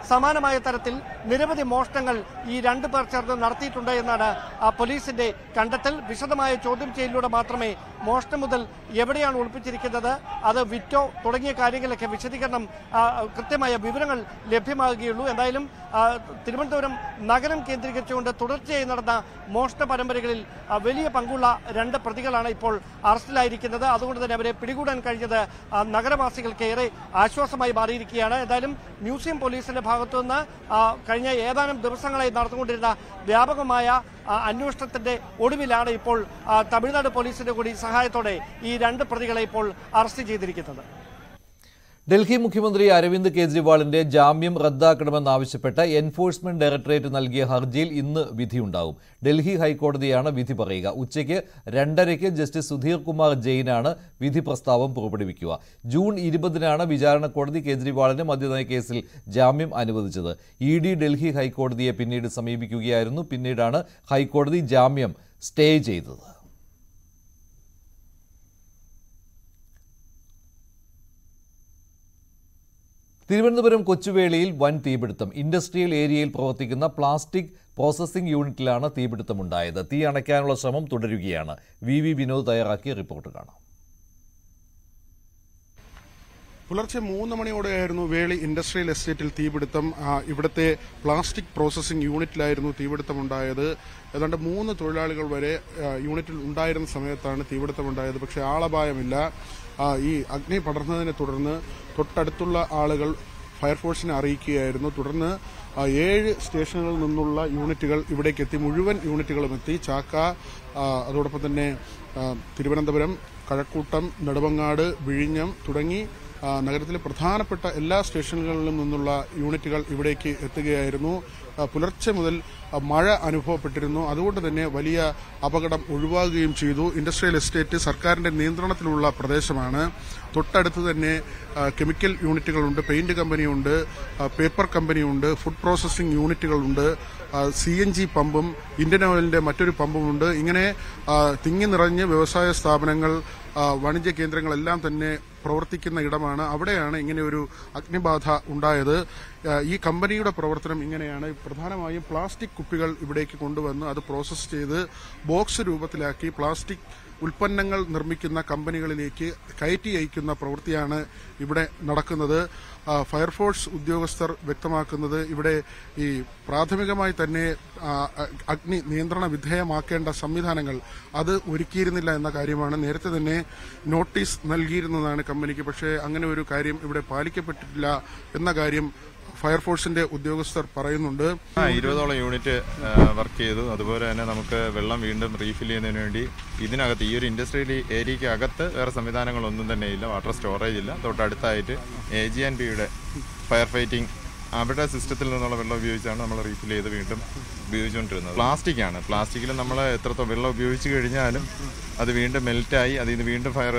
സമാനമായ തരത്തിൽ നിരവധി മോഷണങ്ങൾ ഈ രണ്ടു പേർ ചേർന്ന് നടത്തിയിട്ടുണ്ട് എന്നാണ് ആ പോലീസിന്റെ കണ്ടെത്തൽ വിശദമായ ചോദ്യം ചെയ്യലിലൂടെ മാത്രമേ മോഷണം മുതൽ എവിടെയാണ് ഒളിപ്പിച്ചിരിക്കുന്നത് അത് വിറ്റോ തുടങ്ങിയ കാര്യങ്ങളിലൊക്കെ വിശദീകരണം ആ, കൃത്യമായ വിവരങ്ങൾ ലഭ്യമാകുകയുള്ളൂ എന്തായാലും ആ, തിരുവനന്തപുരം നഗരം കേന്ദ്രീകരിച്ചുകൊണ്ട് തുടർച്ചയായി നടന്ന മോഷണ പരമ്പരകളിൽ ആ, വലിയ പങ്കുള്ള രണ്ട് പ്രതികളാണ് ഇപ്പോൾ അറസ്റ്റിലായിരിക്കുന്നത് അതുകൊണ്ട് തന്നെ അവരെ പിടികൂടാൻ കഴിഞ്ഞത് ആ, നഗരവാസികൾക്ക് ഏറെ ആശ്വാസമായി മാറിയിരിക്കുകയാണ് എന്തായാലും മ്യൂസിയം പോലീസിന്റെ ഭാഗത്തുനിന്ന് ആ, കഴിഞ്ഞ ഏതാനും ദിവസങ്ങളായി നടന്നുകൊണ്ടിരുന്ന വ്യാപകമായ ആ, അന്വേഷണത്തിന്റെ ഒടുവിലാണ് ഇപ്പോൾ ആ, തമിഴ്നാട് പോലീസിന്റെ കൂടി സഹായത്തോടെ ഈ രണ്ട് പ്രതികളെ ഇപ്പോൾ അറസ്റ്റ് ചെയ്തിരിക്കുന്നത് ഡൽഹി മുഖ്യമന്ത്രി അരവിന്ദ് കെജ്രിവാളിന്റെ ജാമ്യം റദ്ദാക്കണമെന്നാവശ്യപ്പെട്ട് എൻഫോഴ്സ്മെന്റ് ഡയറക്ടറേറ്റ് നൽകിയ ഹർജിയിൽ ഇന്ന് വിധിയുണ്ടാകും ഡൽഹി ഹൈക്കോടതിയാണ് വിധി പറയുക ഉച്ചയ്ക്ക് രണ്ടരയ്ക്ക് ജസ്റ്റിസ് സുധീർ കുമാർ ജെയിനാണ് വിധി പ്രസ്താവം പുറപ്പെടുവിക്കുക ജൂൺ ഇരുപതിനാണ് വിചാരണ കോടതി കേജ്രിവാളിന് മദ്യനയ കേസിൽ ജാമ്യം അനുവദിച്ചത് ഇ ഡി ഡൽഹി ഹൈക്കോടതിയെ പിന്നീട് സമീപിക്കുകയായിരുന്നു പിന്നീടാണ് ഹൈക്കോടതി ജാമ്യം സ്റ്റേ ചെയ്തത് തിരുവനന്തപുരം കൊച്ചുവേളിയിൽ വൻ തീപിടുത്തം ഇൻഡസ്ട്രിയൽ ഏരിയയിൽ പ്രവർത്തിക്കുന്ന പ്ലാസ്റ്റിക് പ്രോസസ്സിംഗ് യൂണിറ്റിലാണ് തീപിടുത്തമുണ്ടായത് തീ അണയ്ക്കാനുള്ള ശ്രമം തുടരുകയാണ് വി വി വിനോദ് തയ്യാറാക്കിയ റിപ്പോർട്ട് കാണാം പുലർച്ചെ മൂന്ന് മണിയോടെയായിരുന്നു വേളി ഇൻഡസ്ട്രിയൽ എസ്റ്റേറ്റിൽ തീപിടുത്തം ആ, ഇവിടുത്തെ പ്ലാസ്റ്റിക് പ്രോസസ്സിംഗ് യൂണിറ്റിലായിരുന്നു തീപിടുത്തമുണ്ടായത് ഏതാണ്ട് മൂന്ന് തൊഴിലാളികൾ വരെ ആ, യൂണിറ്റിൽ ഉണ്ടായിരുന്ന സമയത്താണ് തീപിടുത്തമുണ്ടായത് പക്ഷേ ആളപായമില്ല ആ, ഈ അഗ്നി പടർന്നതിനെ തുടർന്ന് തൊട്ടടുത്തുള്ള ആളുകൾ ഫയർഫോഴ്സിനെ അറിയിക്കുകയായിരുന്നു തുടർന്ന് ആ, ഏഴ് സ്റ്റേഷനുകളിൽ നിന്നുള്ള യൂണിറ്റുകൾ ഇവിടേക്ക് എത്തി മുഴുവൻ യൂണിറ്റുകളും എത്തി ചാക്ക ആ, അതോടൊപ്പം തന്നെ ആ, തിരുവനന്തപുരം കഴക്കൂട്ടം നെടുമങ്ങാട് വിഴിഞ്ഞം തുടങ്ങി ആ, നഗരത്തിലെ പ്രധാനപ്പെട്ട എല്ലാ സ്റ്റേഷനുകളിലും നിന്നുള്ള യൂണിറ്റുകൾ ഇവിടേക്ക് എത്തുകയായിരുന്നു ആ, പുലർച്ചെ മുതൽ ആ, മഴ അനുഭവപ്പെട്ടിരുന്നു അതുകൊണ്ട് തന്നെ വലിയ അപകടം ഒഴിവാകുകയും ചെയ്തു ഇൻഡസ്ട്രിയൽ എസ്റ്റേറ്റ് സർക്കാരിന്റെ നിയന്ത്രണത്തിലുള്ള പ്രദേശമാണ് തൊട്ടടുത്ത് തന്നെ ആ, കെമിക്കൽ യൂണിറ്റുകളുണ്ട് പെയിന്റ് കമ്പനിയുണ്ട് ആ, പേപ്പർ കമ്പനിയുണ്ട് ഫുഡ് പ്രോസസ്സിംഗ് യൂണിറ്റുകളുണ്ട് സി എൻ ജി പമ്പും ഇന്ത്യൻ ഓയിലിന്റെ മറ്റൊരു പമ്പുമുണ്ട് ഇങ്ങനെ ആ, തിങ്ങി നിറഞ്ഞ് വ്യവസായ സ്ഥാപനങ്ങൾ ആ, വാണിജ്യ കേന്ദ്രങ്ങളെല്ലാം തന്നെ പ്രവർത്തിക്കുന്ന ഇടമാണ് അവിടെയാണ് ഇങ്ങനെ ഒരു അഗ്നിബാധ ഉണ്ടായത് ആ, ഈ കമ്പനിയുടെ പ്രവർത്തനം ഇങ്ങനെയാണ് പ്രധാനമായും പ്ലാസ്റ്റിക് കുപ്പികൾ ഇവിടേക്ക് കൊണ്ടുവന്ന് അത് പ്രോസസ്സ് ചെയ്ത് ബോക്സ് രൂപത്തിലാക്കി പ്ലാസ്റ്റിക് ഉൽപ്പന്നങ്ങൾ നിർമ്മിക്കുന്ന കമ്പനികളിലേക്ക് കയറ്റി അയക്കുന്ന പ്രവൃത്തിയാണ് ഇവിടെ നടക്കുന്നത് ആ, ഫയർഫോഴ്സ് ഉദ്യോഗസ്ഥർ വ്യക്തമാക്കുന്നത് ഇവിടെ ഈ പ്രാഥമികമായി തന്നെ ആ, അഗ്നി നിയന്ത്രണ വിധേയമാക്കേണ്ട സംവിധാനങ്ങൾ അത് ഒരുക്കിയിരുന്നില്ല എന്ന കാര്യമാണ് നേരത്തെ തന്നെ നോട്ടീസ് നൽകിയിരുന്നതാണ് കമ്പനിക്ക് പക്ഷേ അങ്ങനെ ഒരു കാര്യം ഇവിടെ പാലിക്കപ്പെട്ടിട്ടില്ല എന്ന കാര്യം ഫയർഫോഴ്സിന്റെ ഉദ്യോഗസ്ഥർ പറയുന്നുണ്ട് ആ ഇരുപതോളം യൂണിറ്റ് വർക്ക് ചെയ്തു അതുപോലെ തന്നെ നമുക്ക് വെള്ളം വീണ്ടും റീഫിൽ ചെയ്യുന്നതിന് വേണ്ടി ഇതിനകത്ത് ഈ ഒരു ഇൻഡസ്ട്രിയൽ ഏരിയയ്ക്ക് അകത്ത് വേറെ സംവിധാനങ്ങളൊന്നും തന്നെ ഇല്ല വാട്ടർ സ്റ്റോറേജ് ഇല്ല തൊട്ടടുത്തായിട്ട് എ ജി ആൻഡ് ബിയുടെ ഫയർ ഫൈറ്റിംഗ് അവരുടെ സിസ്റ്റത്തിൽ നിന്നുള്ള വെള്ളം ഉപയോഗിച്ചാണ് നമ്മൾ റീഫിൽ ചെയ്ത് വീണ്ടും ഉപയോഗിച്ചുകൊണ്ടിരുന്നത് പ്ലാസ്റ്റിക് ആണ് പ്ലാസ്റ്റിക്കിൽ നമ്മൾ എത്രത്തോളം വെള്ളം ഉപയോഗിച്ച് കഴിഞ്ഞാലും അത് വീണ്ടും മെൽറ്റായി അതിൽ നിന്ന് വീണ്ടും ഫയർ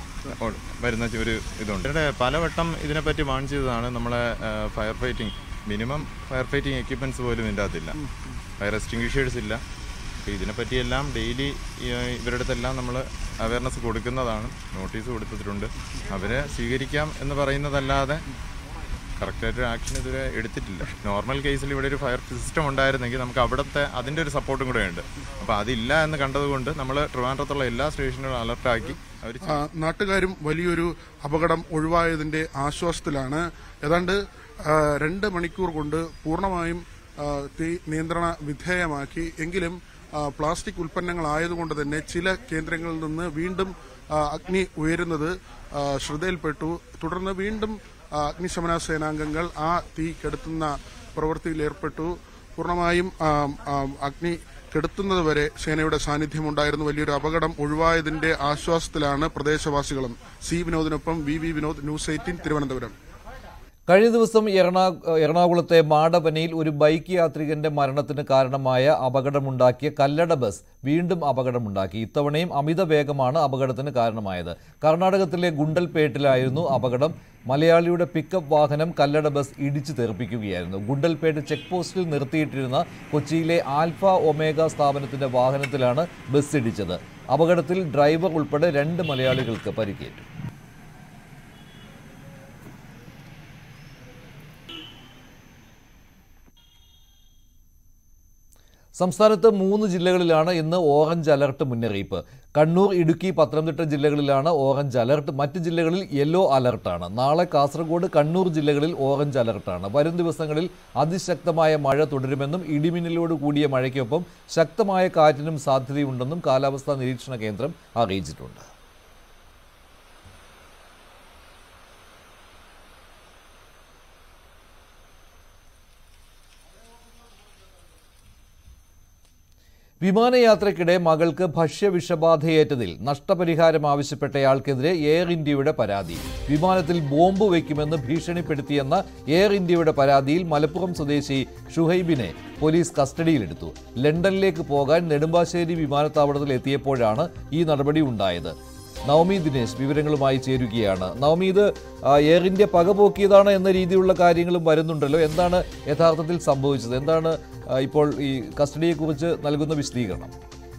വരുന്ന ഒരു ഇതുണ്ട് ഇവിടെ പലവട്ടം ഇതിനെപ്പറ്റി വാൺ ചെയ്തതാണ് നമ്മളെ fire fighting minimum fire fighting equipments പോലും ഇതിൻ്റെ അകത്തില്ല ഫയർ എക്സ്റ്റിങ്വിഷേഴ്സ് ഇല്ല അപ്പോൾ ഇതിനെപ്പറ്റിയെല്ലാം ഡെയിലി ഇവരുടെ അടുത്തെല്ലാം നമ്മൾ അവയർനെസ് കൊടുക്കുന്നതാണ് നോട്ടീസ് കൊടുത്തിട്ടുണ്ട് അവരെ സ്വീകരിക്കാം എന്ന് പറയുന്നതല്ലാതെ കറക്റ്റായിട്ട് ആക്ഷൻ ഇതുവരെ എടുത്തിട്ടില്ല നോർമൽ കേസിൽ ഇവിടെ ഒരു ഫയർ സിസ്റ്റം ഉണ്ടായിരുന്നെങ്കിൽ നമുക്ക് അവിടുത്തെ അതിൻ്റെ ഒരു സപ്പോർട്ടും കൂടെ ഉണ്ട് അപ്പോൾ അതില്ല എന്ന് കണ്ടതുകൊണ്ട് നമ്മൾ ട്രിവാൻഡ്രത്തുള്ള എല്ലാ സ്റ്റേഷനുകളും അലർട്ടാക്കി അവർ ആ, നാട്ടുകാരും വലിയൊരു അപകടം ഒഴിവായതിന്റെ ആശ്വാസത്തിലാണ് ഏതാണ്ട് ആ, രണ്ട് മണിക്കൂർ കൊണ്ട് പൂർണ്ണമായും ആ, തീ നിയന്ത്രണ വിധേയമാക്കി എങ്കിലും ആ, പ്ലാസ്റ്റിക് ഉൽപ്പന്നങ്ങളായതുകൊണ്ട് തന്നെ ചില കേന്ദ്രങ്ങളിൽ നിന്ന് വീണ്ടും ആ, അഗ്നി ഉയരുന്നത് ആ, ശ്രദ്ധയിൽപ്പെട്ടു തുടർന്ന് വീണ്ടും ആ, അഗ്നിശമന സേനാംഗങ്ങൾ ആ തീ കെടുത്തുന്ന പ്രവൃത്തിയിൽ ഏർപ്പെട്ടു പൂർണ്ണമായും ആ, ആ, അഗ്നി കെടുത്തുന്നത് വരെ സേനയുടെ സാന്നിധ്യമുണ്ടായിരുന്നു വലിയൊരു അപകടം ഒഴിവായതിന്റെ ആശ്വാസത്തിലാണ് പ്രദേശവാസികളും സി വിനോദിനൊപ്പം V V Vinod news eighteen Thiruvananthapuram കഴിഞ്ഞ ദിവസം എറണാ എറണാകുളത്തെ മാടവനയിൽ ഒരു ബൈക്ക് യാത്രികന്റെ മരണത്തിന് കാരണമായ അപകടമുണ്ടാക്കിയ കല്ലട ബസ് വീണ്ടും അപകടമുണ്ടാക്കി ഇത്തവണയും അമിത വേഗമാണ് അപകടത്തിന് കാരണമായത് കർണാടകത്തിലെ ഗുണ്ടൽപേട്ടിലായിരുന്നു അപകടം മലയാളിയുടെ പിക്കപ്പ് വാഹനം കല്ലട ബസ് ഇടിച്ചു തെറിപ്പിക്കുകയായിരുന്നു ഗുണ്ടൽപേട്ട് ചെക്ക് പോസ്റ്റിൽ നിർത്തിയിട്ടിരുന്ന കൊച്ചിയിലെ ആൽഫ ഒമേഗ സ്ഥാപനത്തിന്റെ വാഹനത്തിലാണ് ബസ് ഇടിച്ചത് അപകടത്തിൽ ഡ്രൈവർ ഉൾപ്പെടെ രണ്ട് മലയാളികൾക്ക് പരിക്കേറ്റു സംസ്ഥാനത്ത് മൂന്ന് ജില്ലകളിലാണ് ഇന്ന് ഓറഞ്ച് അലർട്ട് മുന്നറിയിപ്പ് കണ്ണൂർ ഇടുക്കി പത്തനംതിട്ട ജില്ലകളിലാണ് ഓറഞ്ച് അലർട്ട് മറ്റ് ജില്ലകളിൽ യെല്ലോ അലർട്ടാണ് നാളെ കാസർഗോഡ് കണ്ണൂർ ജില്ലകളിൽ ഓറഞ്ച് അലർട്ടാണ് വരും ദിവസങ്ങളിൽ അതിശക്തമായ മഴ തുടരുമെന്നും ഇടിമിന്നലോട് കൂടിയ മഴയ്ക്കൊപ്പം ശക്തമായ കാറ്റിനും സാധ്യതയുണ്ടെന്നും കാലാവസ്ഥാ നിരീക്ഷണ കേന്ദ്രം അറിയിച്ചിട്ടുണ്ട് വിമാനയാത്രയ്ക്കിടെ മകൾക്ക് ഭക്ഷ്യവിഷബാധയേറ്റതിൽ നഷ്ടപരിഹാരം ആവശ്യപ്പെട്ടയാൾക്കെതിരെ എയർ ഇന്ത്യയുടെ പരാതി വിമാനത്തിൽ ബോംബ് വയ്ക്കുമെന്ന് ഭീഷണിപ്പെടുത്തിയെന്ന എയർ ഇന്ത്യയുടെ പരാതിയിൽ മലപ്പുറം സ്വദേശി ഷുഹൈബിനെ പോലീസ് കസ്റ്റഡിയിലെടുത്തു ലണ്ടനിലേക്ക് പോകാൻ നെടുമ്പാശ്ശേരി വിമാനത്താവളത്തിൽ എത്തിയപ്പോഴാണ് ഈ നടപടി ഉണ്ടായത് നവമി ദിനേശ് വിവരങ്ങളുമായി ചേരുകയാണ് നവമി ഇത് ആ, എയർ ഇന്ത്യ പകപോക്കിയതാണ് എന്ന രീതിയിലുള്ള കാര്യങ്ങളും വരുന്നുണ്ടല്ലോ എന്താണ് യഥാർത്ഥത്തിൽ സംഭവിച്ചത് എന്താണ് ആ, ഇപ്പോൾ ഈ കസ്റ്റഡിയെക്കുറിച്ച് നൽകുന്ന വിശദീകരണം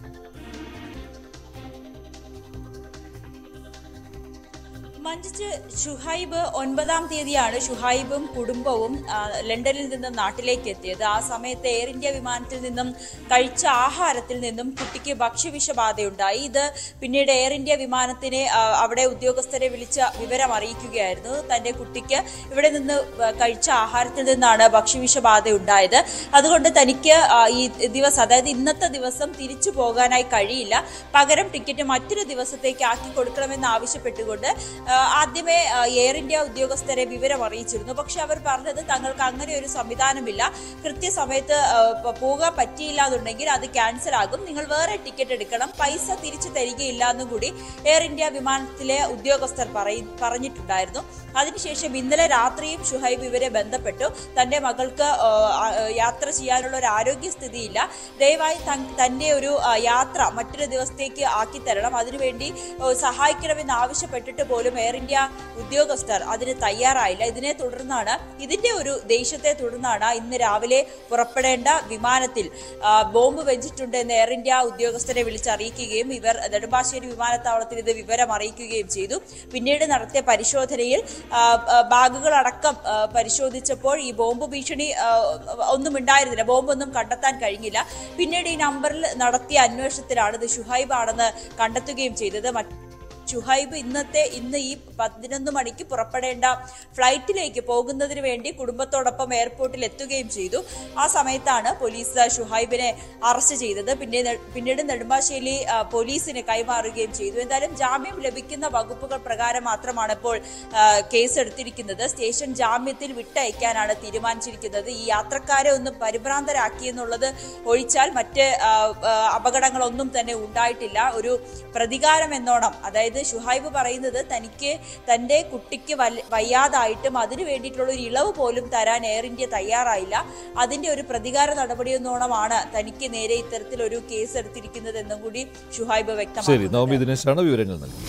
മഞ്ജിച്ച് ഷുഹൈബ് ഒൻപതാം തീയതിയാണ് ഷുഹൈബും കുടുംബവും ആ, ലണ്ടനിൽ നിന്നും നാട്ടിലേക്ക് എത്തിയത് ആ സമയത്ത് എയർ ഇന്ത്യ വിമാനത്തിൽ നിന്നും കഴിച്ച ആഹാരത്തിൽ നിന്നും കുട്ടിക്ക് ഭക്ഷ്യവിഷബാധയുണ്ടായി ഇത് പിന്നീട് എയർ ഇന്ത്യ വിമാനത്തിനെ ആ, അവിടെ ഉദ്യോഗസ്ഥരെ വിളിച്ച വിവരം അറിയിക്കുകയായിരുന്നു തന്റെ കുട്ടിക്ക് ഇവിടെ നിന്ന് കഴിച്ച ആഹാരത്തിൽ നിന്നാണ് ഭക്ഷ്യവിഷബാധ ഉണ്ടായത് അതുകൊണ്ട് തനിക്ക് ആ, ഈ ദിവസം അതായത് ഇന്നത്തെ ദിവസം തിരിച്ചു പോകാനായി കഴിയില്ല പകരം ടിക്കറ്റ് മറ്റൊരു ദിവസത്തേക്ക് ആക്കി കൊടുക്കണമെന്ന് ആവശ്യപ്പെട്ടുകൊണ്ട് ആ, ആദ്യമേ ആ, എയർ ഇന്ത്യ ഉദ്യോഗസ്ഥരെ വിവരം അറിയിച്ചിരുന്നു പക്ഷെ അവർ പറഞ്ഞത് തങ്ങൾക്ക് അങ്ങനെ ഒരു സംവിധാനമില്ല കൃത്യസമയത്ത് ആ, പ- പോകാൻ പറ്റിയില്ല എന്നുണ്ടെങ്കിൽ അത് ക്യാൻസൽ ആകും നിങ്ങൾ വേറെ ടിക്കറ്റ് എടുക്കണം പൈസ തിരിച്ചു തരികയില്ല എന്നും കൂടി എയർ ഇന്ത്യ വിമാനത്തിലെ ഉദ്യോഗസ്ഥർ പറയി- പറഞ്ഞിട്ടുണ്ടായിരുന്നു അതിനുശേഷം ഇന്നലെ രാത്രിയും ഷുഹൈബ് ഇവരെ ബന്ധപ്പെട്ടു തന്റെ മകൾക്ക് ആ, ആ, യാത്ര ചെയ്യാനുള്ള ഒരു ആരോഗ്യസ്ഥിതിയില്ല ദയവായി തൻ- തന്റെ ഒരു ആ, യാത്ര മറ്റൊരു ദിവസത്തേക്ക് ആക്കി തരണം അതിനുവേണ്ടി ആ, സഹായിക്കണമെന്ന് ആവശ്യപ്പെട്ടിട്ട് പോലും എയർ ഇന്ത്യ ഉദ്യോഗസ്ഥർ അതിന് തയ്യാറായില്ല ഇതിനെ തുടർന്നാണ് ഇതിന്റെ ഒരു ദേഷ്യത്തെ തുടർന്നാണ് ഇന്ന് രാവിലെ പുറപ്പെടേണ്ട വിമാനത്തിൽ ആ, ബോംബ് വെച്ചിട്ടുണ്ട് എന്ന് എയർ ഇന്ത്യ ഉദ്യോഗസ്ഥരെ വിളിച്ചറിയിക്കുകയും ഇവർ നെടുമ്പാശ്ശേരി വിമാനത്താവളത്തിൽ ഇത് വിവരം അറിയിക്കുകയും ചെയ്തു പിന്നീട് നടത്തിയ പരിശോധനയിൽ ആ, ആ, ബാഗുകളടക്കം ആ, പരിശോധിച്ചപ്പോൾ ഈ ബോംബ് ഭീഷണി ആ, ഒന്നും ഉണ്ടായിരുന്നില്ല ബോംബൊന്നും കണ്ടെത്താൻ കഴിഞ്ഞില്ല പിന്നീട് ഈ നമ്പറിൽ നടത്തിയ അന്വേഷണത്തിലാണ് ഇത് ഷുഹൈബ് ആണെന്ന് കണ്ടെത്തുകയും ചെയ്തത് മറ്റ് ഷുഹൈബ് ഇന്നത്തെ ഇന്ന് ഈ പതിനൊന്ന് മണിക്ക് പുറപ്പെടേണ്ട ഫ്ലൈറ്റിലേക്ക് പോകുന്നതിന് വേണ്ടി കുടുംബത്തോടൊപ്പം എയർപോർട്ടിൽ എത്തുകയും ചെയ്തു ആ സമയത്താണ് പോലീസ് ഷുഹൈബിനെ അറസ്റ്റ് ചെയ്തത് പിന്നെ പിന്നീട് നെടുമ്പാശ്ശേരി ആ, പോലീസിന് കൈമാറുകയും ചെയ്തു എന്തായാലും ജാമ്യം ലഭിക്കുന്ന വകുപ്പുകൾ പ്രകാരം മാത്രമാണ് ഇപ്പോൾ ആ, കേസ് എടുത്തിരിക്കുന്നത് സ്റ്റേഷൻ ജാമ്യത്തിൽ വിട്ടയക്കാനാണ് തീരുമാനിച്ചിരിക്കുന്നത് ഈ യാത്രക്കാരെ ഒന്നും പരിഭ്രാന്തരാക്കി എന്നുള്ളത് ഒഴിച്ചാൽ മറ്റ് ആ, ആ, അപകടങ്ങളൊന്നും തന്നെ ഉണ്ടായിട്ടില്ല ഒരു പ്രതികാരം എന്നോണം അതായത് ഷുഹൈബ് പറയുന്നത് തനിക്ക് തന്റെ കുട്ടിക്ക് വല്ല- വയ്യാതായിട്ടും അതിനു വേണ്ടിയിട്ടുള്ള ഒരു ഇളവ് പോലും തരാൻ എയർ ഇന്ത്യ തയ്യാറായില്ല അതിന്റെ ഒരു പ്രതികാര നടപടിയെന്നോണമാണ് തനിക്ക് നേരെ ഇത്തരത്തിലൊരു കേസ് എടുത്തിരിക്കുന്നത് എന്നും കൂടി ഷുഹൈബ് ശരി വ്യക്തമാക്കി നവമി ദിനേശാണ് വിവരങ്ങൾ നൽകിയത്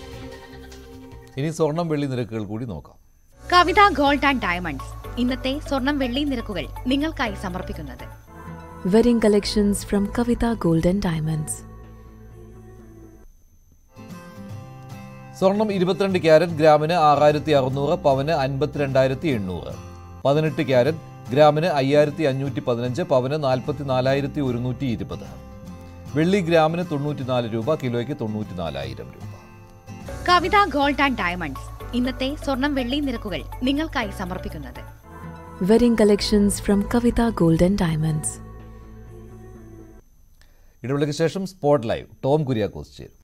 ഇനി സ്വർണം വെള്ളി നിരക്കുകൾ കൂടി നോക്കാം കവിത ഗോൾഡ് ആൻഡ് ഡയമണ്ട്സ് ഇന്നത്തെ സ്വർണം വെള്ളി നിരക്കുകൾ നിങ്ങൾക്കായി സമർപ്പിക്കുന്നത് Wedding collections from Kavita Gold and Diamonds. സ്വർണം ഇരുപത്തിരണ്ട് ക്യാരറ്റ് ഗ്രാമിന് ആറായിരത്തി അറുന്നൂറ് പവന് അൻപത്തിരണ്ടായിരത്തി എണ്ണൂറ് പതിനെട്ട് ക്യാരറ്റ് ഗ്രാമിന് അയ്യായിരത്തി അഞ്ഞൂറ്റി പതിനഞ്ച് പവന് നാൽപ്പത്തി നാലായിരത്തി ഒരുന്നൂറ്റി ഇരുപത് വെള്ളി ഗ്രാമിന് തൊണ്ണൂറ്റിനാല് രൂപ കിലോയ്ക്ക് തൊണ്ണൂറ്റിനാലായിരം രൂപ കവിത ഗോൾഡ് ആൻഡ് ഡയമണ്ട്സ് ഇന്നത്തെ സ്വർണം വെള്ളി നിരക്കുകൾ നിങ്ങൾക്കായി സമർപ്പിക്കുന്നത് Wedding collections from Kavita Gold and Diamonds. ഇടവേളയ്ക്ക് ശേഷം സ്പോട്ട് ലൈവ് ടോം കുര്യാക്കോസ് ചേരും